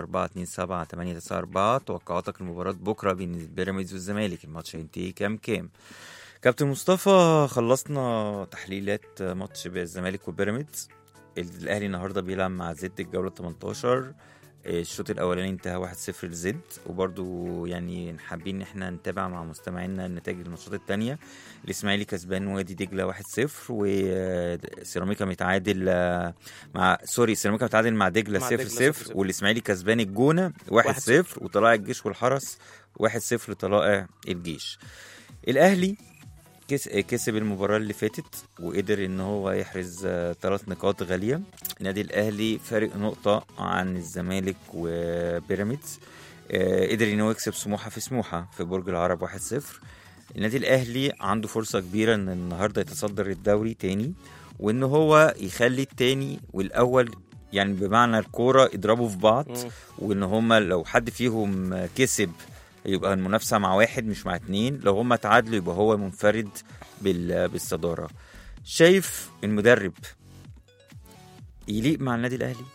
توقعاتك المباراة بكره بين بيراميدز والزمالك الماتش هينتهي كام كام كابتن مصطفى خلصنا تحليلات ماتش الزمالك وبيراميدز الاهلي النهارده بيلعب مع زد الجوله 18 الشوط الاولاني انتهى 1-0 لزد وبرضو يعني حابين ان احنا نتابع مع مستمعينا نتائج الماتشات التانية الاسماعيلي كسبان وادي دجله 1-0 وسيراميكا متعادل آه، مع سوري سيراميكا متعادل مع دجله مع 0-0 دجلة 0-0. والاسماعيلي كسبان الجونه 1-0 وطلائع الجيش والحرس 1-0 لطلائع الجيش الاهلي كس- كسب المباراة اللي فاتت وقدر ان هو يحرز ثلاث نقاط غالية النادي الاهلي فارق نقطة عن الزمالك وبيراميدز آه، قدر ان هو يكسب سموحة في سموحة في برج العرب 1-0 النادي الاهلي عنده فرصة كبيرة ان النهاردة يتصدر الدوري تاني وان هو يخلي التاني والاول يعني بمعنى الكورة يضربوا في بعض مم. وان هما لو حد فيهم كسب يبقى المنافسة مع واحد مش مع اتنين لو هما تعادلوا يبقى هو منفرد بال- بالصدارة شايف المدرب يليق مع النادي الاهلي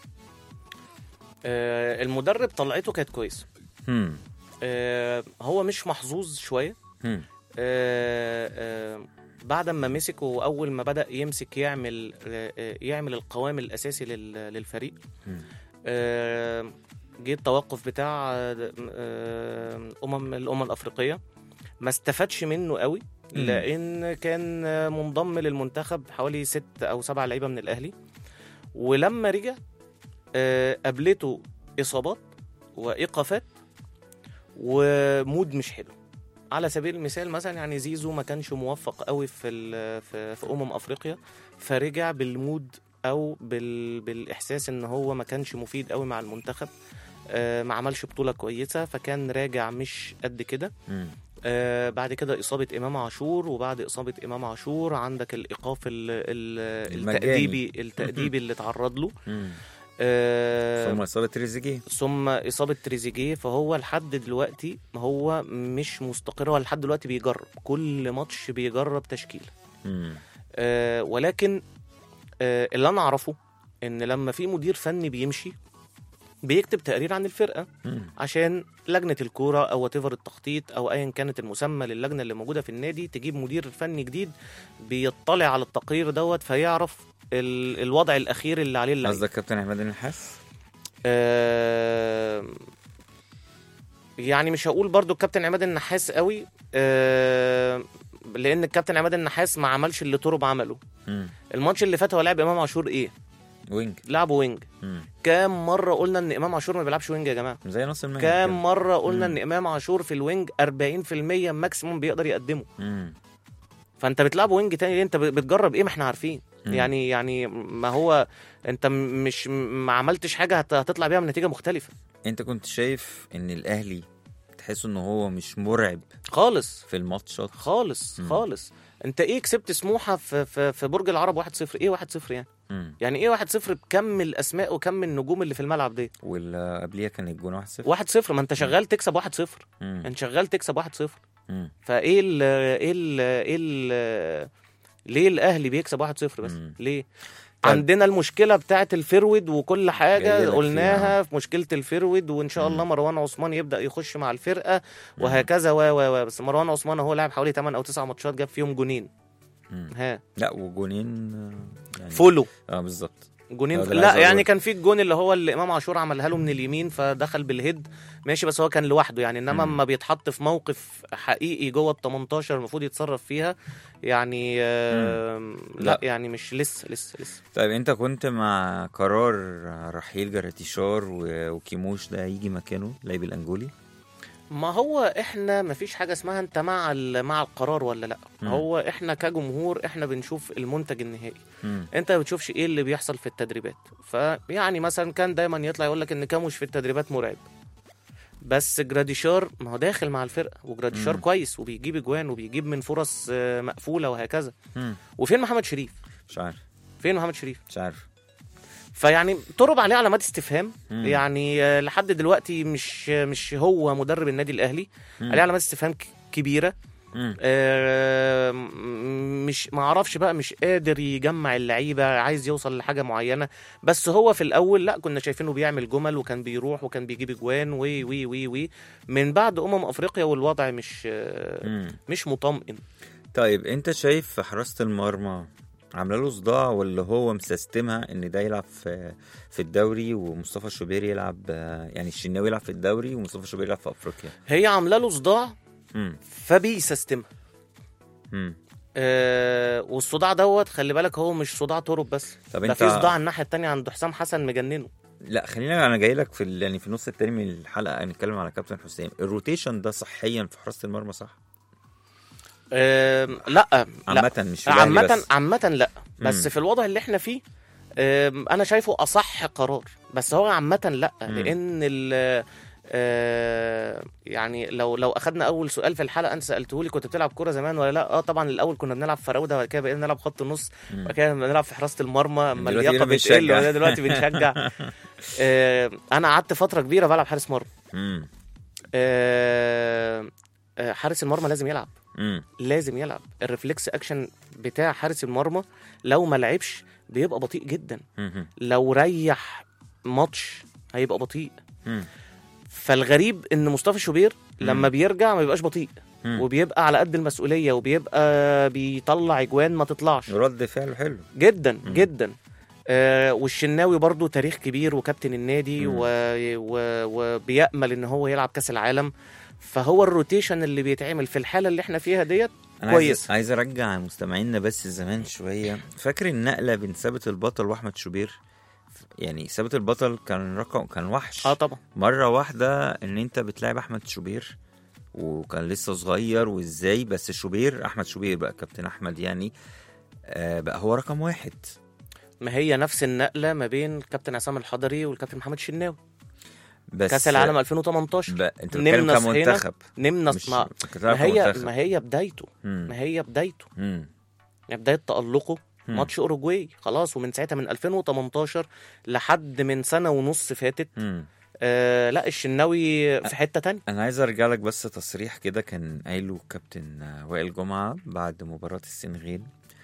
آه، المدرب طلعته كانت كويسه هم. آه، هو مش محظوظ شويه هم. آه، آه، بعد ما مسك واول ما بدا يمسك يعمل آه، آه، يعمل القوام الاساسي لل- للفريق مم. آه، جه التوقف بتاع آه، آه، امم الامم الافريقيه ما استفادش منه قوي مم. لان كان آه، منضم للمنتخب حوالي ست او سبع لعيبه من الاهلي ولما رجع آه، قابلته اصابات وايقافات ومود مش حلو على سبيل المثال مثلا يعني زيزو ما كانش موفق قوي في ال- في, في امم افريقيا فرجع بالمود او بال بالاحساس ان هو ما كانش مفيد قوي مع المنتخب آه، ما عملش بطوله كويسه فكان راجع مش قد كده هم. آه بعد كده إصابة إمام عاشور وبعد إصابة إمام عاشور عندك الإيقاف ال- ال- المجاني. التأديبي التأديبي اللي تعرض له هم. آه ثم اصابة تريزيجيه ثم إصابة تريزيجيه فهو لحد دلوقتي هو مش مستقر هو لحد دلوقتي بيجرب كل ماتش بيجرب تشكيل هم. آه ولكن آه اللي أنا أعرفه إن لما في مدير فني بيمشي بيكتب تقرير عن الفرقة هم. عشان لجنه الكوره او واتيفر التخطيط او ايا كانت المسمى للجنه اللي موجوده في النادي تجيب مدير فني جديد بيطلع على التقرير دوت فيعرف ال- الوضع الاخير اللي عليه اللعيبه قصدك كابتن عماد النحاس آه يعني مش هقول برضو الكابتن عماد النحاس قوي آه لان الكابتن عماد النحاس ما عملش اللي تورب عمله هم. الماتش اللي فات هو لعب امام عاشور ايه وينج لعبه وينج هم. كام مره قلنا ان امام عاشور ما بيلعبش وينج يا جماعه زي نص المهنة كام مره قلنا مم. ان امام عاشور في الوينج 40% ماكسيموم بيقدر يقدمه هم. فانت بتلعب وينج تاني ليه انت بتجرب ايه ما احنا عارفين مم. يعني يعني ما هو انت م- مش ما عملتش حاجه هت- هتطلع بيها بنتيجه مختلفه انت كنت شايف ان الاهلي تحس ان هو مش مرعب خالص في الماتشات خالص مم. خالص انت ايه كسبت سموحه في في, في برج العرب 1-0 ايه 1-0 يعني هم. يعني ايه 1-0 بكم الاسماء وكم النجوم اللي في الملعب دي واللي قبليها كان الجون 1-0 1-0 ما انت شغال تكسب 1-0 هم. انت شغال تكسب 1-0 هم. فايه ال ايه ال ايه ال ليه الاهلي بيكسب 1-0 بس مم. ليه طيب. عندنا المشكله بتاعه الفرود وكل جايلك حاجه فيها. قلناها في مشكله الفرود وان شاء الله مروان عثمان يبدا يخش مع الفرقه وهكذا و و و بس مروان عثمان هو لعب حوالي 8 او 9 ماتشات جاب فيهم جونين مم. ها لا وجونين آه، يعني فولو اه بالظبط جونين هو ده اللي لا عايز يعني أقوله. كان في الجون اللي هو اللي امام عاشور عملها له من اليمين فدخل بالهيد ماشي بس هو كان لوحده يعني انما مم. اما بيتحط في موقف حقيقي جوه ال 18 المفروض يتصرف فيها يعني آه لا. لا. يعني مش لسه لسه لسه طيب انت كنت مع قرار رحيل جراتيشار و- وكيموش ده يجي مكانه لاعب الانجولي ما هو احنا ما فيش حاجه اسمها انت مع ال- مع القرار ولا لا مم. هو احنا كجمهور احنا بنشوف المنتج النهائي مم. انت ما بتشوفش ايه اللي بيحصل في التدريبات فيعني مثلا كان دايما يطلع يقول لك ان كاموش في التدريبات مرعب بس جراديشار ما هو داخل مع الفرقه وجراديشار مم. كويس وبيجيب اجوان وبيجيب من فرص آه، مقفوله وهكذا مم. وفين محمد شريف مش عارف فين محمد شريف مش عارف فيعني ترب عليه علامات استفهام مم. يعني آه، لحد دلوقتي مش مش هو مدرب النادي الاهلي مم. عليه علامات استفهام ك- كبيره مم. آه، م- مش ما اعرفش بقى مش قادر يجمع اللعيبه عايز يوصل لحاجه معينه بس هو في الاول لا كنا شايفينه بيعمل جمل وكان بيروح وكان بيجيب اجوان وي وي وي وي من بعد امم افريقيا والوضع مش آه، مم. مش مطمئن طيب انت شايف في حراسة المرمى عامله له صداع ولا هو مسستمها ان ده يلعب في في الدوري ومصطفى شوبير يلعب آه، يعني الشناوي يلعب في الدوري ومصطفى شوبير يلعب في افريقيا هي عامله له صداع امم فبيسستمها امم آه والصداع دوت خلي بالك هو مش صداع ترب بس طب ده انت في صداع الناحيه التانية عند حسام حسن مجننه لا خلينا انا جاي لك في ال... يعني في النص التاني من الحلقه نتكلم على كابتن حسام الروتيشن ده صحيا في حراسه المرمى صح آه لا لا عامه مش في الأهلي عامة بس. عامة لا بس مم. في الوضع اللي احنا فيه آم، انا شايفه اصح قرار بس هو عامة لا مم. لان ال آه، يعني لو لو اخدنا اول سؤال في الحلقه انت سالته لي كنت بتلعب كوره زمان ولا لا اه طبعا الاول كنا بنلعب فراوده وبعد كده بقينا نلعب خط نص مم. وبعد كده بنلعب في حراسه المرمى اما دلوقتي اللياقه بقينا بتقل بنشجع. ولا دلوقتي بنشجع آه، انا قعدت فتره كبيره بلعب حارس مرمى امم آه، آه، حارس المرمى لازم يلعب امم لازم يلعب الريفلكس اكشن بتاع حارس المرمى لو ما لعبش بيبقى بطيء جدا امم لو ريح ماتش هيبقى بطيء امم فالغريب ان مصطفى شوبير مم. لما بيرجع ما بيبقاش بطيء مم. وبيبقى على قد المسؤوليه وبيبقى بيطلع اجوان ما تطلعش رد فعله حلو جدا جدا آه والشناوي برضو تاريخ كبير وكابتن النادي مم. و... و... وبيأمل ان هو يلعب كاس العالم فهو الروتيشن اللي بيتعمل في الحاله اللي احنا فيها ديت انا كويس. عايز, عايز ارجع مستمعينا بس زمان شويه فاكر النقله بين ثابت البطل واحمد شوبير يعني ثابت البطل كان رقم كان وحش اه طبعا مره واحده ان انت بتلاعب احمد شوبير وكان لسه صغير وازاي بس شوبير احمد شوبير بقى كابتن احمد يعني آه بقى هو رقم واحد ما هي نفس النقله ما بين كابتن عصام الحضري والكابتن محمد الشناوي بس كاس العالم 2018 بقى انت بتتكلم نمنا صحينا كمنتخب نمنا مش ما, بتتكلم ما هي كمنتخب. ما هي بدايته مم. ما هي بدايته مم. يعني بدايه تألقه مم. ماتش اوروجواي خلاص ومن ساعتها من 2018 لحد من سنه ونص فاتت مم. آه لا الشناوي في حته تانية انا عايز ارجع لك بس تصريح كده كان قايله كابتن وائل جمعه بعد مباراه السنغال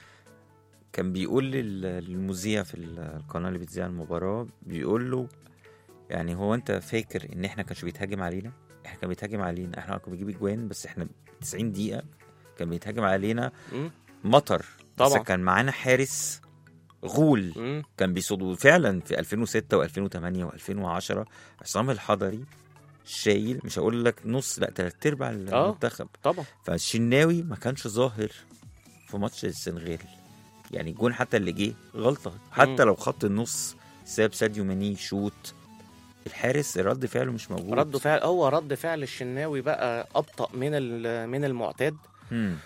كان بيقول لل- للمذيع في القناه اللي بتذيع المباراه بيقول له يعني هو انت فاكر ان احنا كانش بيتهاجم علينا احنا كان بيتهاجم علينا احنا كنا بنجيب اجوان بس احنا 90 دقيقه كان بيتهاجم علينا مم. مطر بس طبعا. كان معانا حارس غول مم. كان بيصدوا فعلا في 2006 و2008 و2010 عصام الحضري شايل مش هقول لك نص لا تلات ارباع المنتخب طبعا فالشناوي ما كانش ظاهر في ماتش السنغال يعني الجون حتى اللي جه غلطه حتى مم. لو خط النص ساب ساديو ماني شوت الحارس رد فعله مش موجود رد فعل هو رد فعل الشناوي بقى ابطا من ال- من المعتاد مم.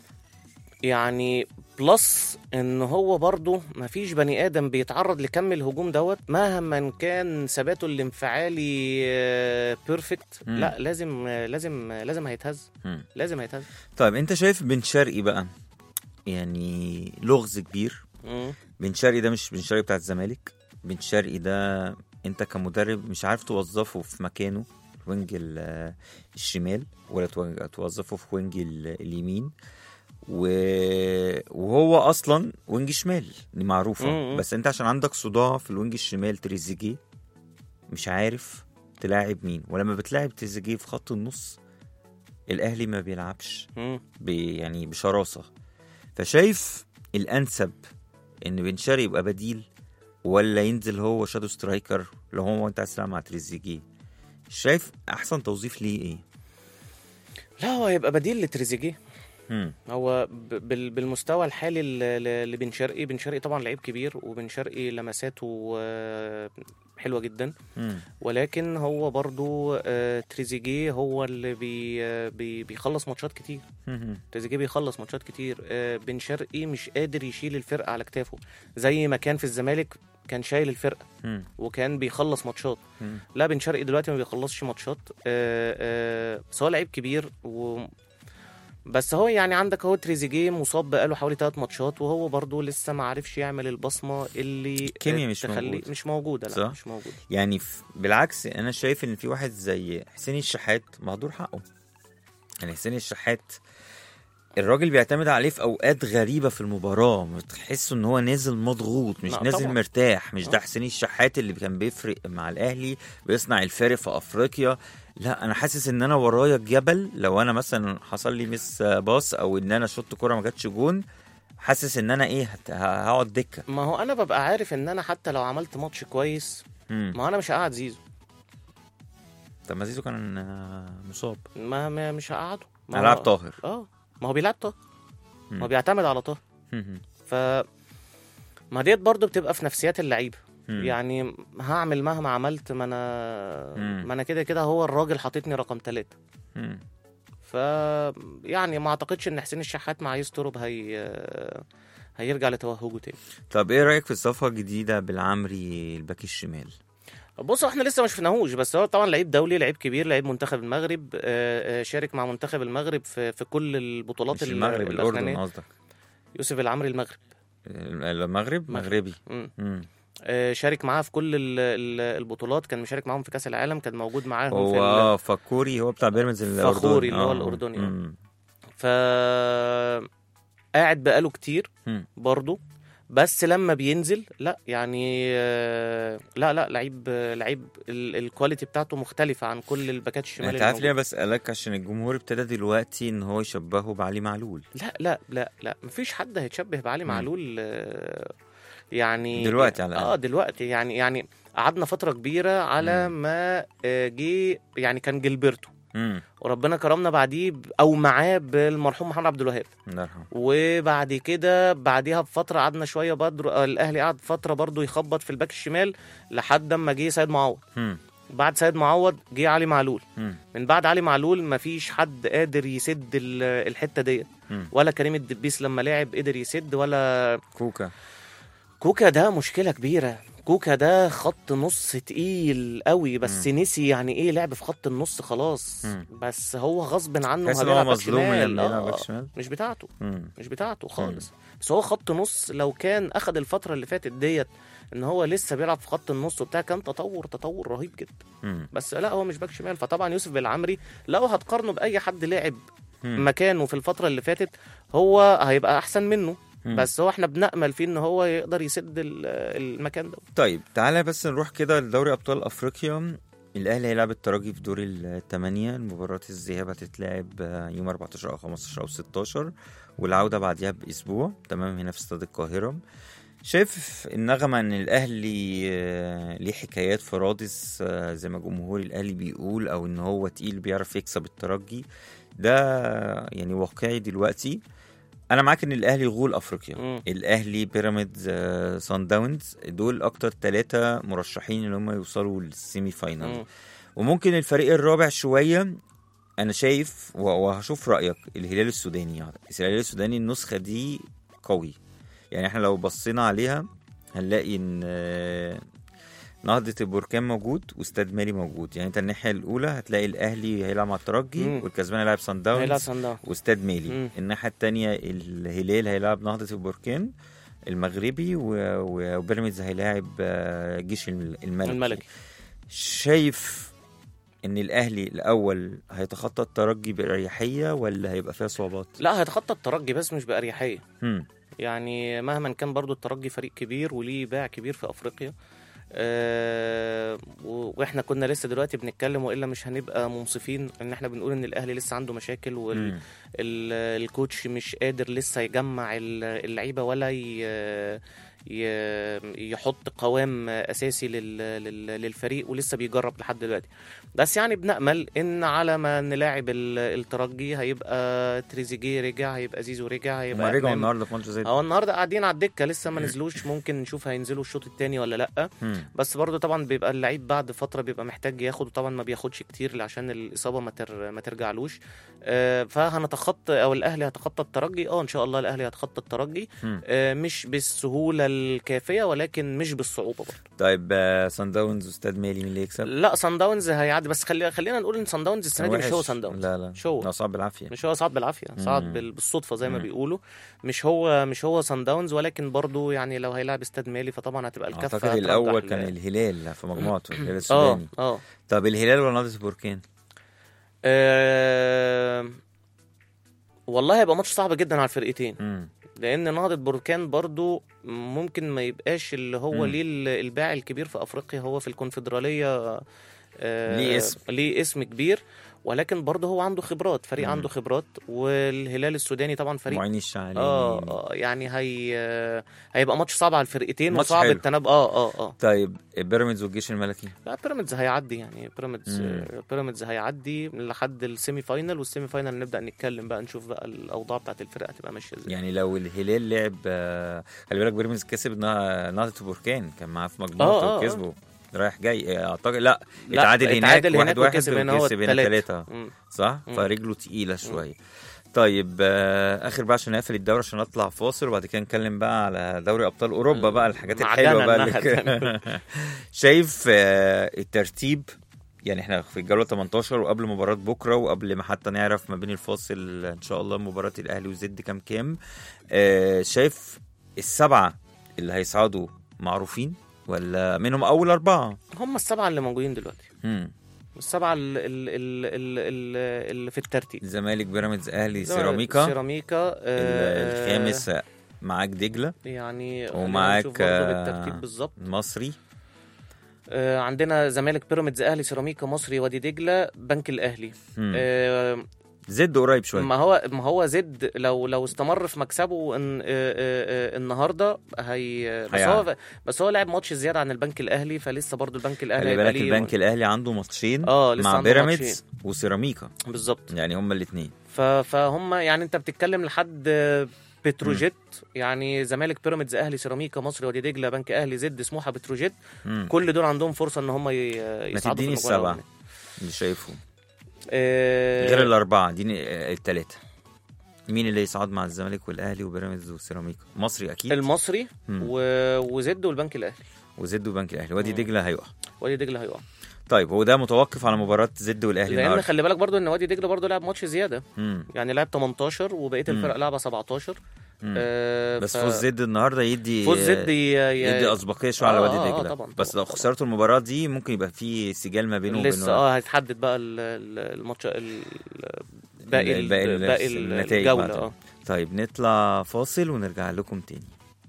يعني بلس ان هو برضه مفيش بني ادم بيتعرض لكم الهجوم دوت مهما كان ثباته الانفعالي بيرفكت مم. لا لازم آه، لازم آه، لازم هيتهز مم. لازم هيتهز طيب انت شايف بن شرقي بقى يعني لغز كبير مم. بن شرقي ده مش بن شرقي بتاع الزمالك بن شرقي ده انت كمدرب مش عارف توظفه في مكانه وينج ال- الشمال ولا تو- توظفه في وينج ال- اليمين و... وهو اصلا وينج شمال دي معروفه مم. بس انت عشان عندك صداع في الوينج الشمال تريزيجيه مش عارف تلاعب مين ولما بتلاعب تريزيجيه في خط النص الاهلي ما بيلعبش مم. ب... يعني بشراسه فشايف الانسب ان بن شرقي يبقى بديل ولا ينزل هو شادو سترايكر لو هو انت عايز تلعب مع تريزيجيه شايف احسن توظيف ليه ايه؟ لا هو هيبقى بديل لتريزيجيه مم. هو ب- بال- بالمستوى الحالي ل- ل- لبن شرقي بن شرقي طبعا لعيب كبير وبن شرقي لمساته آه، حلوه جدا مم. ولكن هو برضو آه، تريزيجيه هو اللي بي آه، بي بيخلص ماتشات كتير مم. تريزيجيه بيخلص ماتشات كتير آه، بن شرقي مش قادر يشيل الفرقه على كتافه زي ما كان في الزمالك كان شايل الفرقه مم. وكان بيخلص ماتشات مم. لا بن شرقي دلوقتي ما بيخلصش ماتشات آه، آه، بس هو لعيب كبير و بس هو يعني عندك هو تريزيجيه مصاب بقاله حوالي ثلاث ماتشات وهو برضو لسه ما عرفش يعمل البصمه اللي كيميا مش تخلي موجودة. مش موجوده لا صح؟ مش موجوده يعني ف- بالعكس انا شايف ان في واحد زي حسين الشحات مهدور حقه يعني حسين الشحات الراجل بيعتمد عليه في اوقات غريبه في المباراه بتحسه ان هو نازل مضغوط مش لا، نازل طبعا. مرتاح مش ده آه. حسين الشحات اللي كان بيفرق مع الاهلي بيصنع الفارق في افريقيا لا انا حاسس ان انا ورايا جبل لو انا مثلا حصل لي مس باص او ان انا شطت كوره ما جاتش جون حاسس ان انا ايه هت- هقعد دكه ما هو انا ببقى عارف ان انا حتى لو عملت ماتش كويس مم. ما هو انا مش هقعد زيزو طب ما زيزو كان آه، مصاب ما, ما مش هقعده ما هلعب هو- طاهر اه ما هو بيلعب طاهر ما مم. هو بيعتمد على طاهر مم. ف ما ديت برضو بتبقى في نفسيات اللعيبه مم. يعني هعمل مهما عملت ما انا مم. ما انا كده كده هو الراجل حاططني رقم ثلاثة مم. ف يعني ما اعتقدش ان حسين الشحات مع يسترب هي هيرجع لتوهجه تاني طب ايه رايك في الصفقه الجديده بالعمري الباك الشمال بص احنا لسه ما شفناهوش بس هو طبعا لعيب دولي لعيب كبير لعيب منتخب المغرب آه، آه، شارك مع منتخب المغرب في في كل البطولات مش ال- المغرب الاردن الأخرانية. قصدك يوسف العمري المغرب المغرب مغرب. مغربي مم. مم. آه، شارك معاه في كل ال- ال- البطولات كان مشارك معاهم في كاس العالم كان موجود معاهم هو في ال... اه فكوري هو بتاع بيراميدز الاردني فخوري اللي هو آه. الأردني، آه. مم. ف قاعد بقاله كتير مم. برضه بس لما بينزل لا يعني آه، لا لا لعيب لعيب ال- الكواليتي بتاعته مختلفة عن كل الباكات الشمال انت عارف ليه الموجودة. بسالك عشان الجمهور ابتدى دلوقتي ان هو يشبهه بعلي معلول لا لا لا لا مفيش حد هيتشبه بعلي مم. معلول آه، يعني دلوقتي على الأقل. اه دلوقتي يعني يعني قعدنا فترة كبيرة على ما آه، جه يعني كان جilberto امم وربنا كرمنا بعديه ب- او معاه بالمرحوم محمد عبد الوهاب الله يرحمه وبعد كده بعديها بفتره قعدنا شويه بدر آه، الاهلي قعد فتره برضو يخبط في الباك الشمال لحد اما جه سيد معوض مم. بعد سيد معوض جه علي معلول مم. من بعد علي معلول مفيش حد قادر يسد ال- الحته ديت مم. ولا كريم الدبيس لما لعب قدر يسد ولا كوكا كوكا ده مشكله كبيره كوكا ده خط نص تقيل قوي بس نسي يعني ايه لعب في خط النص خلاص مم. بس هو غصب عنه تحس ان هيلعب هو باك مظلوم شمال. لما يلعب آه، باك شمال مش بتاعته مم. مش بتاعته خالص بس هو خط نص لو كان اخد الفتره اللي فاتت ديت ان هو لسه بيلعب في خط النص وبتاع كان تطور تطور رهيب جدا مم. بس لا هو مش باك شمال فطبعا يوسف بالعمري لو هتقارنه باي حد لعب مم. مكانه في الفتره اللي فاتت هو هيبقى احسن منه مم. بس هو احنا بنامل فيه ان هو يقدر يسد ال- المكان ده طيب تعالى بس نروح كده لدوري ابطال افريقيا الاهلي هيلعب الترجي في دور الثمانيه مباراه الذهاب هتتلعب آه، يوم 14 او 15 او 16 والعوده بعديها باسبوع تمام هنا في استاد القاهره شايف النغمة ان الاهلي آه، ليه حكايات في رادس آه، زي ما جمهور الاهلي بيقول او ان هو تقيل بيعرف يكسب الترجي ده يعني واقعي دلوقتي انا معاك ان الاهلي غول افريقيا مم. الاهلي بيراميدز آه، سان داونز دول اكتر ثلاثه مرشحين ان هم يوصلوا للسيمي فاينال مم. وممكن الفريق الرابع شويه انا شايف و- وهشوف رايك الهلال السوداني يعني الهلال السوداني النسخه دي قوي يعني احنا لو بصينا عليها هنلاقي ان آه، نهضة البركان موجود واستاد مالي موجود يعني انت الناحية الأولى هتلاقي الأهلي هيلعب مع الترجي مم. والكسبان هيلعب سان هيلعب داونز صن داونز. واستاد مالي مم. الناحيه التانية الهلال هيلاعب نهضه البركان المغربي و- و- وبيراميدز هيلاعب آه، جيش الم- الملكي الملكي شايف ان الاهلي الاول هيتخطى الترجي باريحيه ولا هيبقى فيها صعوبات لا هيتخطى الترجي بس مش باريحيه مم. يعني مهما كان برضو الترجي فريق كبير وليه باع كبير في افريقيا آه و- واحنا كنا لسه دلوقتي بنتكلم والا مش هنبقى منصفين ان احنا بنقول ان الاهلي لسه عنده مشاكل مم. والكوتش مش قادر لسه يجمع ال- اللعيبه ولا ي ي- يحط قوام اساسي لل- لل- للفريق ولسه بيجرب لحد دلوقتي بس يعني بنامل ان على ما نلاعب ال- الترجي هيبقى تريزيجيه رجع هيبقى زيزو رجع هما هيبقى رجعوا إمام النهارده في ماتش زي ده هو النهارده قاعدين على الدكه لسه ما نزلوش ممكن نشوف هينزلوا الشوط الثاني ولا لا مم. بس برضه طبعا بيبقى اللعيب بعد فتره بيبقى محتاج ياخد وطبعا ما بياخدش كتير عشان الاصابه ما تر ما ترجعلوش آه، فهنتخطى او الاهلي هيتخطى الترجي اه ان شاء الله الاهلي هيتخطى الترجي مم. آه، مش بالسهوله الكافيه ولكن مش بالصعوبه برضه طيب آه، سان داونز واستاد مالي مين اللي يكسب؟ لا سان داونز هيعدي بس خلي خلينا نقول ان سان داونز السنه دي مش وحش. هو سان داونز لا لا مش هو لا صعب بالعافيه مش هو صعد بالعافيه صعد مم. بال- بالصدفه زي ما مم. بيقولوا مش هو مش هو سان داونز ولكن برضه يعني لو هيلاعب استاد مالي فطبعا هتبقى الكفه اعتقد هترجح الاول ل- كان الهلال في مجموعته الهلال اه السوداني اه طب الهلال ولا نهضه بركان؟ آه، والله هيبقى ماتش صعب جدا على الفرقتين مم. لان نهضه بركان برضو ممكن ما يبقاش اللي هو مم. ليه ال- الباع الكبير في افريقيا هو في الكونفدراليه آه، ليه اسم. ليه اسم كبير ولكن برضه هو عنده خبرات فريق مم. عنده خبرات والهلال السوداني طبعا فريق معين الشعلاني اه آه، يعني هي آه، هيبقى ماتش صعب على الفرقتين ماتش وصعب حلو. التناب اه اه اه طيب بيراميدز والجيش الملكي لا بيراميدز هيعدي يعني بيراميدز مم. آه، بيراميدز هيعدي لحد السيمي فاينل والسيمي فاينل نبدا نتكلم بقى نشوف بقى الاوضاع بتاعت الفرقه هتبقى ماشيه ازاي يعني لو الهلال لعب آه، خلي بالك بيراميدز كسب نا- نهضه بركان كان معاه في مجموعته آه، آه، آه. وكسبه رايح جاي اعتقد لا, لا، اتعادل هناك اتعادل واحد هناك واحد وكسب هنا هو وكسب هنا التلاتة. ثلاثة مم. صح؟ مم. فرجله تقيلة شوية طيب آه، اخر بقى عشان نقفل الدوري عشان نطلع فاصل وبعد كده نتكلم بقى على دوري ابطال اوروبا بقى الحاجات معجنة الحلوه بقى الناحية اللي شايف آه، الترتيب يعني احنا في الجوله 18 وقبل مباراه بكره وقبل ما حتى نعرف ما بين الفاصل ان شاء الله مباراه الاهلي وزد كام كام آه، شايف السبعه اللي هيصعدوا معروفين ولا منهم اول اربعه هم السبعه اللي موجودين دلوقتي مم. السبعه اللي, اللي, اللي في الترتيب الزمالك بيراميدز اهلي سيراميكا سيراميكا ال- آه، الخامس معاك دجله يعني ومعاك، نشوف برضه آه، بالترتيب بالظبط مصري آه، عندنا زمالك بيراميدز اهلي سيراميكا مصري وادي دجله بنك الاهلي مم. آه، زد قريب شويه ما هو ما هو زد لو لو استمر في مكسبه إن آه، آه، آه، النهارده هي بس هيعمل. هو بس هو لعب ماتش زياده عن البنك الاهلي فلسه برضو البنك الاهلي خلي هيبقى بالك ليه- البنك الاهلي عنده ماتشين اه لسه مع عنده بيراميدز ماتشين. وسيراميكا بالظبط يعني هما الاثنين ف- فهم يعني انت بتتكلم لحد بتروجيت يعني زمالك بيراميدز اهلي سيراميكا مصري وادي دجله بنك اهلي زد سموحه بتروجيت كل دول عندهم فرصه ان هم ي- يصعدوا في تديني المجموعة السبعة. الأولانية. اللي شايفه آه، غير الاربعه دي الثلاثه مين اللي يصعد مع الزمالك والاهلي وبيراميدز وسيراميكا مصري اكيد المصري مم. و... وزد والبنك الاهلي وزد وبنك الاهلي وادي مم. دجله هيقع وادي دجله هيقع طيب هو ده متوقف على مباراه زد والاهلي لان النهارده خلي بالك برضو ان وادي دجله برضو لعب ماتش زياده مم. يعني لعب 18 وبقيه مم. الفرق لعبه 17 مم. آه، بس ف- فوز زد النهارده يدي فوز زد ي... ي... يدي اسبقيه شويه على آه، وادي آه، آه، دجله طبعاً، بس طبعاً، لو طبعاً. خسرتوا المباراه دي ممكن يبقى في سجال ما بينه لسه وبين اه هيتحدد بقى ال- ال- الماتش ال... باقي ال... باقي ال- باقي النتائج الجوله بعد. اه طيب نطلع فاصل ونرجع لكم تاني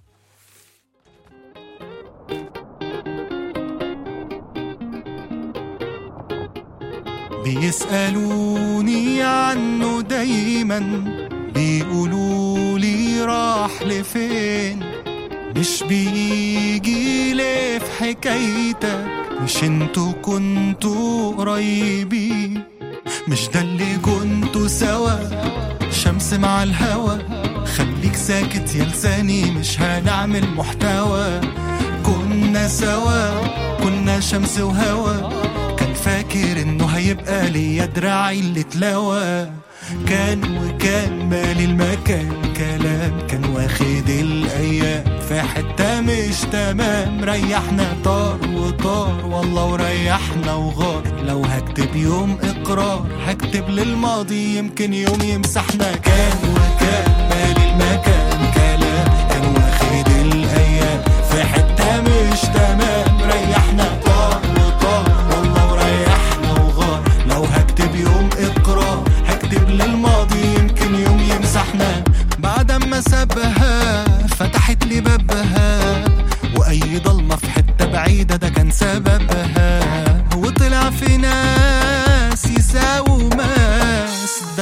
بيسألوني عنه دايما بيقولوا لي راح لفين مش بيجي ليه في حكايتك مش انتوا كنتوا قريبين مش ده اللي كنتوا سوا شمس مع الهوا خليك ساكت يا لساني مش هنعمل محتوى كنا سوا كنا شمس وهوا كان فاكر انه هيبقى ليا دراعي اللي اتلوى كان وكان مالي المكان كلام كان واخد الايام في حته مش تمام ريحنا طار وطار والله وريحنا وغار لو هكتب يوم اقرار هكتب للماضي يمكن يوم يمسحنا كان وكان مالي المكان كلام كان واخد الايام في حته مش تمام ريحنا طار وطار والله وريحنا وغار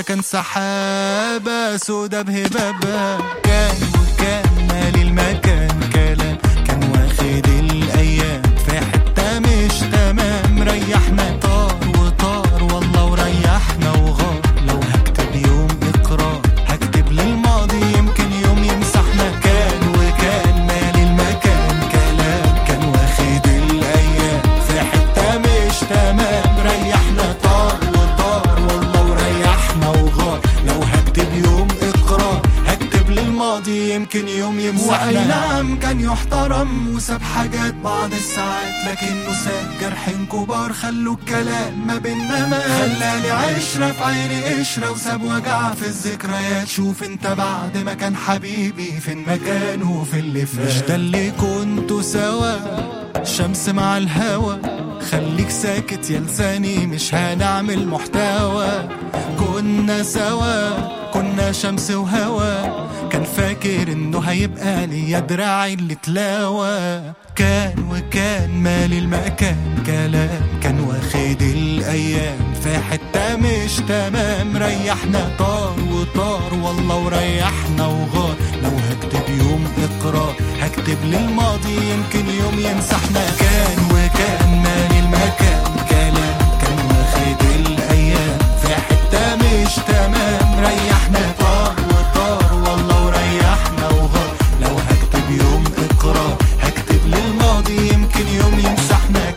كان سحابة سودا بهبابة كان وكان مالي المكان كلام كان واخد الأيام في حتة مش تمام ريحنا طار وطار والله وريحنا وغار لو هكتب يوم إقرار هكتب للماضي يمكن يوم يمسحنا كان وكان مالي المكان كلام كان واخد الأيام في حتة مش تمام ريحنا طار وطار والله وريحنا وغار لو هكتب يوم إقرار هكتب للماضي يمكن يوم يمسحنا وأي نعم كان يحترم وساب حاجات بعض الساعات لكنه ساب جرحين كبار خلوا الكلام ما بينا ما خلاني عشرة في عيني قشرة وساب وجع في الذكريات شوف انت بعد ما كان حبيبي فين مكانه في اللي فات مش ده اللي كنتوا سوا شمس مع الهوا خليك ساكت يا لساني مش هنعمل محتوى كنا سوا كنا شمس وهوا كان فاكر انه هيبقى ليا دراعي اللي تلاوى كان وكان مالي المكان كلام كان واخد الايام في حته مش تمام ريحنا طار وطار والله وريحنا وغار لو هكتب يوم اقرار هكتب للماضي يمكن يوم يمسحنا كان وكان مالي المكان كلام كان واخد الايام في حته مش تمام ريحنا طار وطار والله وريحنا وغار لو هكتب يوم اقرار هكتب للماضي يمكن يوم يمسحنا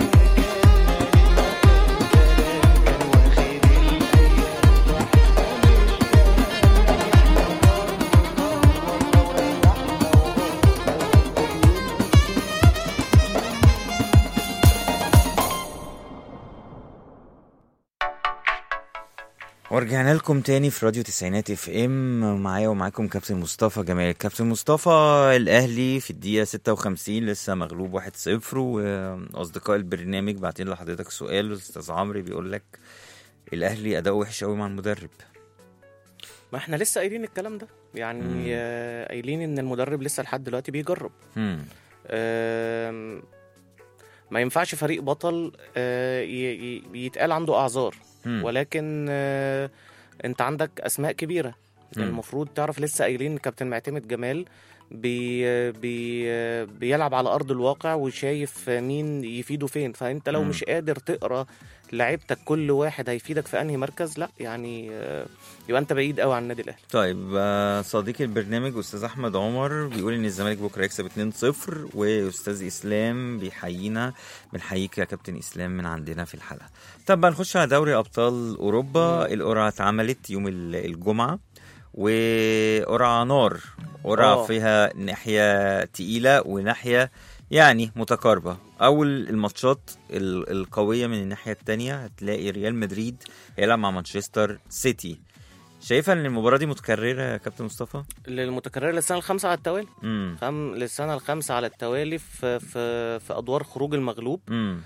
ورجعنا لكم تاني في راديو تسعينات اف ام معايا ومعاكم كابتن مصطفى جمال كابتن مصطفى الاهلي في الدقيقه 56 لسه مغلوب 1-0 واصدقاء البرنامج بعتين لحضرتك سؤال استاذ عمرو بيقول لك الاهلي اداؤه وحش قوي مع المدرب ما احنا لسه قايلين الكلام ده يعني مم. آه، قايلين ان المدرب لسه لحد دلوقتي بيجرب مم. آم، ما ينفعش فريق بطل آه، ي- ي- يتقال عنده اعذار مم. ولكن آه، انت عندك اسماء كبيره مم. المفروض تعرف لسه قايلين كابتن معتمد جمال بي بي بيلعب على ارض الواقع وشايف مين يفيده فين فانت لو مم. مش قادر تقرا لعيبتك كل واحد هيفيدك في انهي مركز لا يعني آه، يبقى انت بعيد قوي عن النادي الاهلي طيب آه، صديقي البرنامج استاذ احمد عمر بيقول ان الزمالك بكره يكسب 2-0 واستاذ اسلام بيحيينا بنحييك يا كابتن اسلام من عندنا في الحلقه طب بقى نخش على دوري ابطال اوروبا القرعه اتعملت يوم ال- الجمعه وقرعه نار قرعه آه. فيها ناحيه تقيله وناحيه يعني متقاربه اول الماتشات ال- القويه من الناحيه التانية هتلاقي ريال مدريد هيلعب مع مانشستر سيتي شايفه ان المباراه دي متكرره يا كابتن مصطفى المتكرره للسنه الخامسه على التوالي امم خم للسنه الخامسه على التوالي في في في ادوار خروج المغلوب امم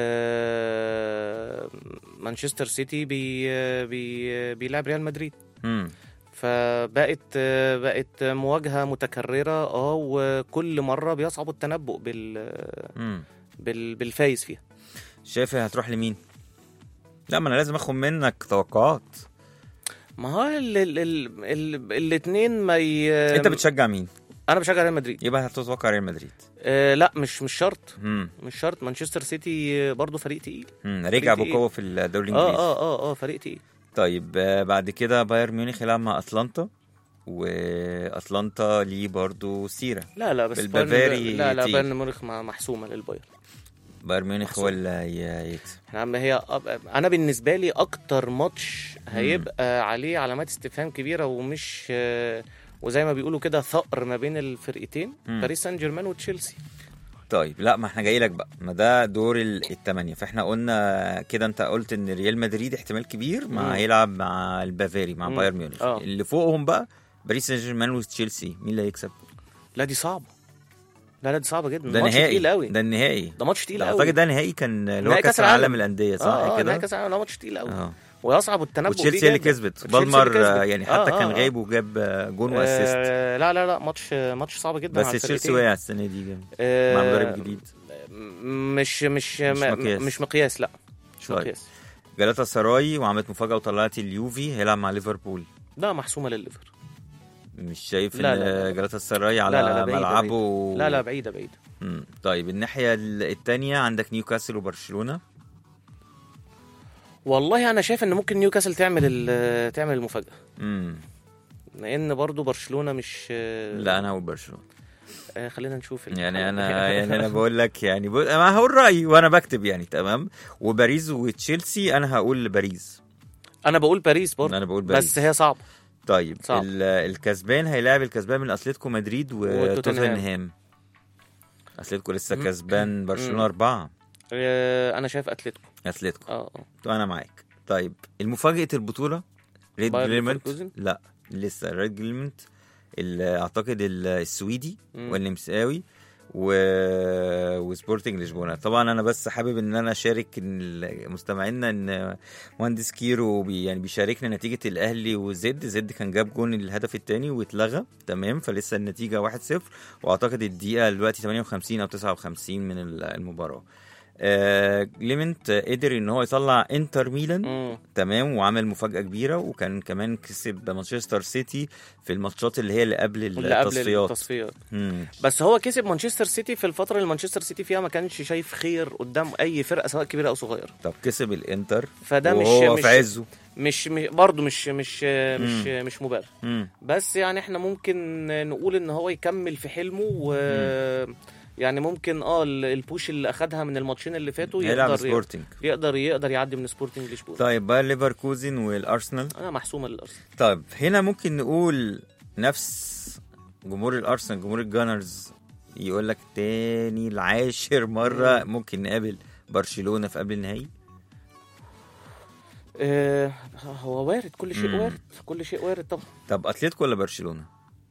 آه، مانشستر سيتي بي بي بيلعب ريال مدريد امم فبقت آه، بقت مواجهه متكرره اه وكل مره بيصعب التنبؤ بال امم بال بالفايز فيها شايف هتروح لمين لا ما انا لازم اخد منك توقعات ما هو ال ال ال ال الاثنين ما ي... انت بتشجع مين انا بشجع ريال مدريد يبقى هتتوقع ريال مدريد آه لا مش مش شرط امم مش شرط مانشستر سيتي برضه فريق تقيل امم رجع فريق بقوه في الدوري اه الانجليزي اه اه اه فريق تقيل طيب آه، بعد كده بايرن ميونخ يلعب مع اتلانتا واتلانتا ليه برضو سيره لا لا بس بالبافاري بايرن- لا لا تقيل. بايرن ميونخ مع- محسومه للبايرن بايرن ميونخ هو محسوم. اللي هي- يكسب احنا عم هي أب- انا بالنسبه لي اكتر ماتش هيبقى عليه علامات استفهام كبيره ومش آه، وزي ما بيقولوا كده ثأر ما بين الفرقتين مم. باريس سان جيرمان وتشيلسي طيب لا ما احنا جاي لك بقى ما ده دور ال- الثمانيه فاحنا قلنا كده انت قلت ان ريال مدريد احتمال كبير مع مم. هيلعب مع البافاري مع مم. بايرن ميونخ اه. اللي فوقهم بقى باريس سان جيرمان وتشيلسي مين اللي هيكسب لا دي صعبه لا لا دي صعبه جدا ده ماتش نهائي تقيل قوي ده النهائي ده ماتش تقيل ده قوي اعتقد ده نهائي كان اللي هو نهائي كاس كأس العالم. العالم للانديه صح اه اه كده نهائي كاس العالم ده ماتش تقيل قوي اه ويصعب التنبؤ بيه وتشيلسي اللي جدا. كسبت وتشيلسي اللي بالمر كسبت. آه، يعني حتى آه، كان آه. غايب وجاب آه، جون واسيست آه لا لا لا ماتش ماتش صعب جدا بس على تشيلسي الفرقتين. وقع السنه دي جامد آه، مع مدرب جديد مش مش مش ما- مقياس. مش مقياس لا مش طيب. مقياس جالاتا سراي وعملت مفاجاه وطلعت اليوفي هيلعب مع ليفربول لا محسومه لليفر مش شايف لا، ان لا، لا. جالاتا سراي على لا، لا، لا، بعيدة، ملعبه لا لا بعيده بعيده مم. طيب الناحيه ال- التانية عندك نيوكاسل وبرشلونه والله انا شايف ان ممكن نيوكاسل تعمل ال- تعمل المفاجاه امم لان برضو برشلونه مش لا انا هقول برشلونه آه، خلينا نشوف ال- يعني انا يعني انا بقول لك يعني بقول ما هقول رايي وانا بكتب يعني تمام وباريس وتشيلسي انا هقول باريس انا بقول باريس برضو انا بقول باريس بس هي صعبه طيب صعب. ال- الكسبان هيلاعب الكسبان من اتلتيكو مدريد وتوتنهام. وتوتنهام اتلتيكو لسه مم. كسبان برشلونه مم. أربعة آه، انا شايف اتلتيكو اتلتيكو اه اه انا معاك طيب المفاجاه البطوله ريد باير جليمنت ليفركوزن؟ لا لسه ريد جليمنت ال- اعتقد ال- السويدي مم. والنمساوي و... وسبورتنج لشبونه طبعا انا بس حابب ان انا اشارك إن ال- مستمعينا ان مهندس كيرو بي يعني بيشاركنا نتيجه الاهلي وزد زد كان جاب جون الهدف الثاني واتلغى تمام فلسه النتيجه 1-0 واعتقد الدقيقه دلوقتي 58 او 59 من ال- المباراه آه جليمنت قدر ان هو يطلع انتر ميلان مم. تمام وعمل مفاجاه كبيره وكان كمان كسب مانشستر سيتي في الماتشات اللي هي اللي قبل واللي قبل التصفيات التصفيات مم. بس هو كسب مانشستر سيتي في الفتره اللي مانشستر سيتي فيها ما كانش شايف خير قدام اي فرقه سواء كبيره او صغيره طب كسب الانتر فده مش وهو مش في عزه مش مش- برضه مش مش مش مش مبرر مم. بس يعني احنا ممكن نقول ان هو يكمل في حلمه و يعني ممكن اه ال- البوش اللي اخدها من الماتشين اللي فاتوا هيلعب يقدر سبورتنج يقدر يقدر يعدي من سبورتنج لشبونه طيب باير ليفركوزن والارسنال انا محسومه للارسنال طيب هنا ممكن نقول نفس جمهور الارسنال جمهور الجانرز يقول لك تاني العاشر مره ممكن نقابل برشلونه في قبل النهائي آه هو وارد كل شيء مم. وارد كل شيء وارد طبعا طب اتلتيكو ولا برشلونه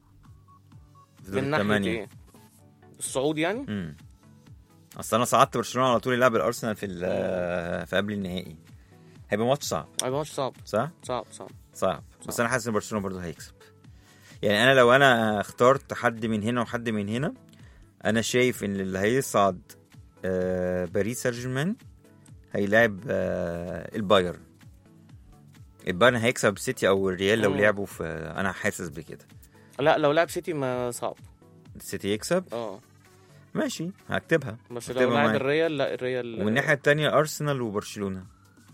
في دور من ناحيه الثمانية. ايه الصعود يعني امم اصل انا صعدت برشلونه على طول يلعب الارسنال في ال- في قبل النهائي هيبقى ماتش صعب هيبقى ماتش صعب صح؟ صعب صعب صعب بس صعب. انا حاسس ان برشلونه برضه هيكسب يعني انا لو انا اخترت حد من هنا وحد من هنا انا شايف ان اللي هيصعد آه باريس سان جيرمان هيلاعب آه البايرن البايرن هيكسب سيتي او الريال لو مم. لعبوا في انا حاسس بكده لا لو لعب سيتي ما صعب السيتي يكسب اه ماشي هكتبها بس هكتبها لو لعب معاك. الريال لا الريال والناحيه التانية ارسنال وبرشلونه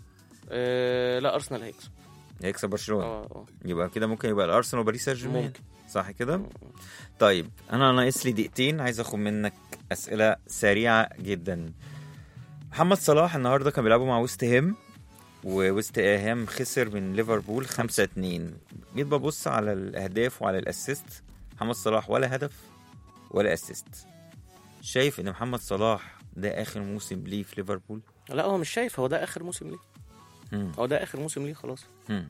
آه لا ارسنال هيكسب هيكسب برشلونه اه اه يبقى كده ممكن يبقى الارسنال وباريس سان جيرمان ممكن صح كده طيب انا ناقص لي دقيقتين عايز اخد منك اسئله سريعه جدا محمد صلاح النهارده كان بيلعبوا مع ويست هام وويست هام خسر من ليفربول 5 2 جيت ببص على الاهداف وعلى الاسيست محمد صلاح ولا هدف ولا اسيست شايف ان محمد صلاح ده اخر موسم ليه في ليفربول لا هو مش شايف هو ده اخر موسم ليه مم. هو ده اخر موسم ليه خلاص مم.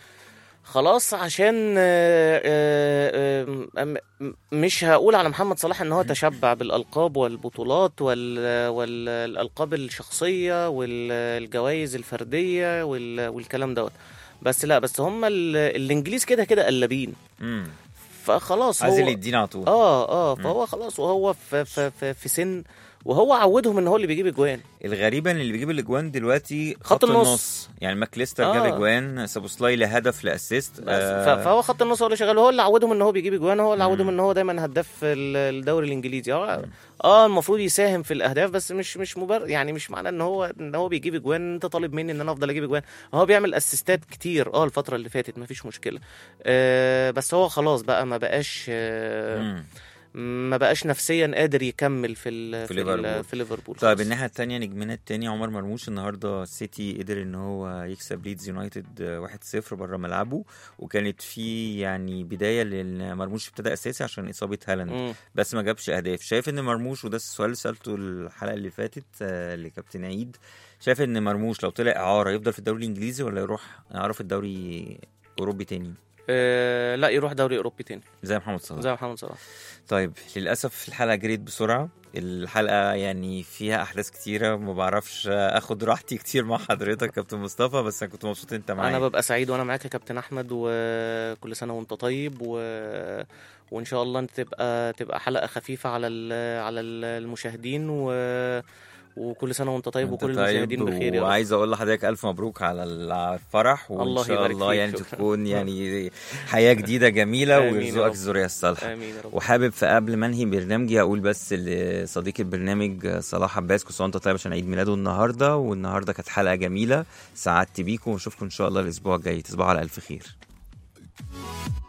خلاص عشان آه، آه، آه، م- مش هقول على محمد صلاح ان هو تشبع بالالقاب والبطولات وال- والالقاب الشخصيه والجوائز الفرديه وال- والكلام دوت بس لا بس هم ال- الانجليز كده كده قلابين مم. فخلاص عايز هو اللي يدينا على طول اه اه فهو خلاص وهو في, في, في, في سن وهو عودهم ان هو اللي بيجيب اجوان الغريبه ان اللي بيجيب الاجوان دلوقتي خط, خط النص. النص يعني ماكليستر جاب آه. اجوان سابوسلاي لهدف لاسيست بس ف- فهو خط النص هو اللي شغال هو اللي عودهم ان هو بيجيب اجوان هو اللي عودهم ان هو دايما هداف ال- الدوري الانجليزي هو اه المفروض يساهم في الاهداف بس مش مش مبرر يعني مش معناه ان هو ان هو بيجيب اجوان انت طالب مني ان انا افضل اجيب اجوان هو بيعمل اسيستات كتير اه الفتره اللي فاتت مفيش مشكله آه بس هو خلاص بقى ما بقاش آه مم. ما بقاش نفسيا قادر يكمل في ال في في, ال ليفربول. في ليفربول طيب خلاص. الناحيه الثانيه نجمنا الثاني عمر مرموش النهارده السيتي قدر ان هو يكسب ليدز يونايتد 1-0 بره ملعبه وكانت في يعني بدايه لان مرموش ابتدى اساسي عشان اصابه هالاند مم. بس ما جابش اهداف شايف ان مرموش وده السؤال اللي سالته الحلقه اللي فاتت آه، لكابتن عيد شايف ان مرموش لو طلع اعاره يفضل في الدوري الانجليزي ولا يروح اعاره في الدوري اوروبي تاني آه لا يروح دوري اوروبي تاني زي محمد صلاح زي محمد صلاح طيب للاسف الحلقه جريت بسرعه الحلقه يعني فيها احداث كتيره ما بعرفش اخد راحتي كتير مع حضرتك كابتن مصطفى بس انا كنت مبسوط انت معايا انا ببقى سعيد وانا معاك يا كابتن احمد وكل سنه وانت طيب و... وان شاء الله انت تبقى تبقى حلقه خفيفه على ال... على ال- المشاهدين و... وكل سنه وانت طيب أنت وكل المشاهدين بخير يا رب وعايز اقول لحضرتك الف مبروك على الفرح وان الله شاء يبارك الله فيك، يعني شكراً. تكون يعني حياه جديده جميله آمين يا ويرزقك رب. الذريه الصالحه امين يا رب وحابب في قبل ما انهي برنامجي اقول بس لصديق البرنامج صلاح عباس كل سنه وانت طيب عشان عيد ميلاده النهارده والنهارده كانت حلقه جميله سعدت بيكم ونشوفكم ان شاء الله الاسبوع الجاي تصبحوا على الف خير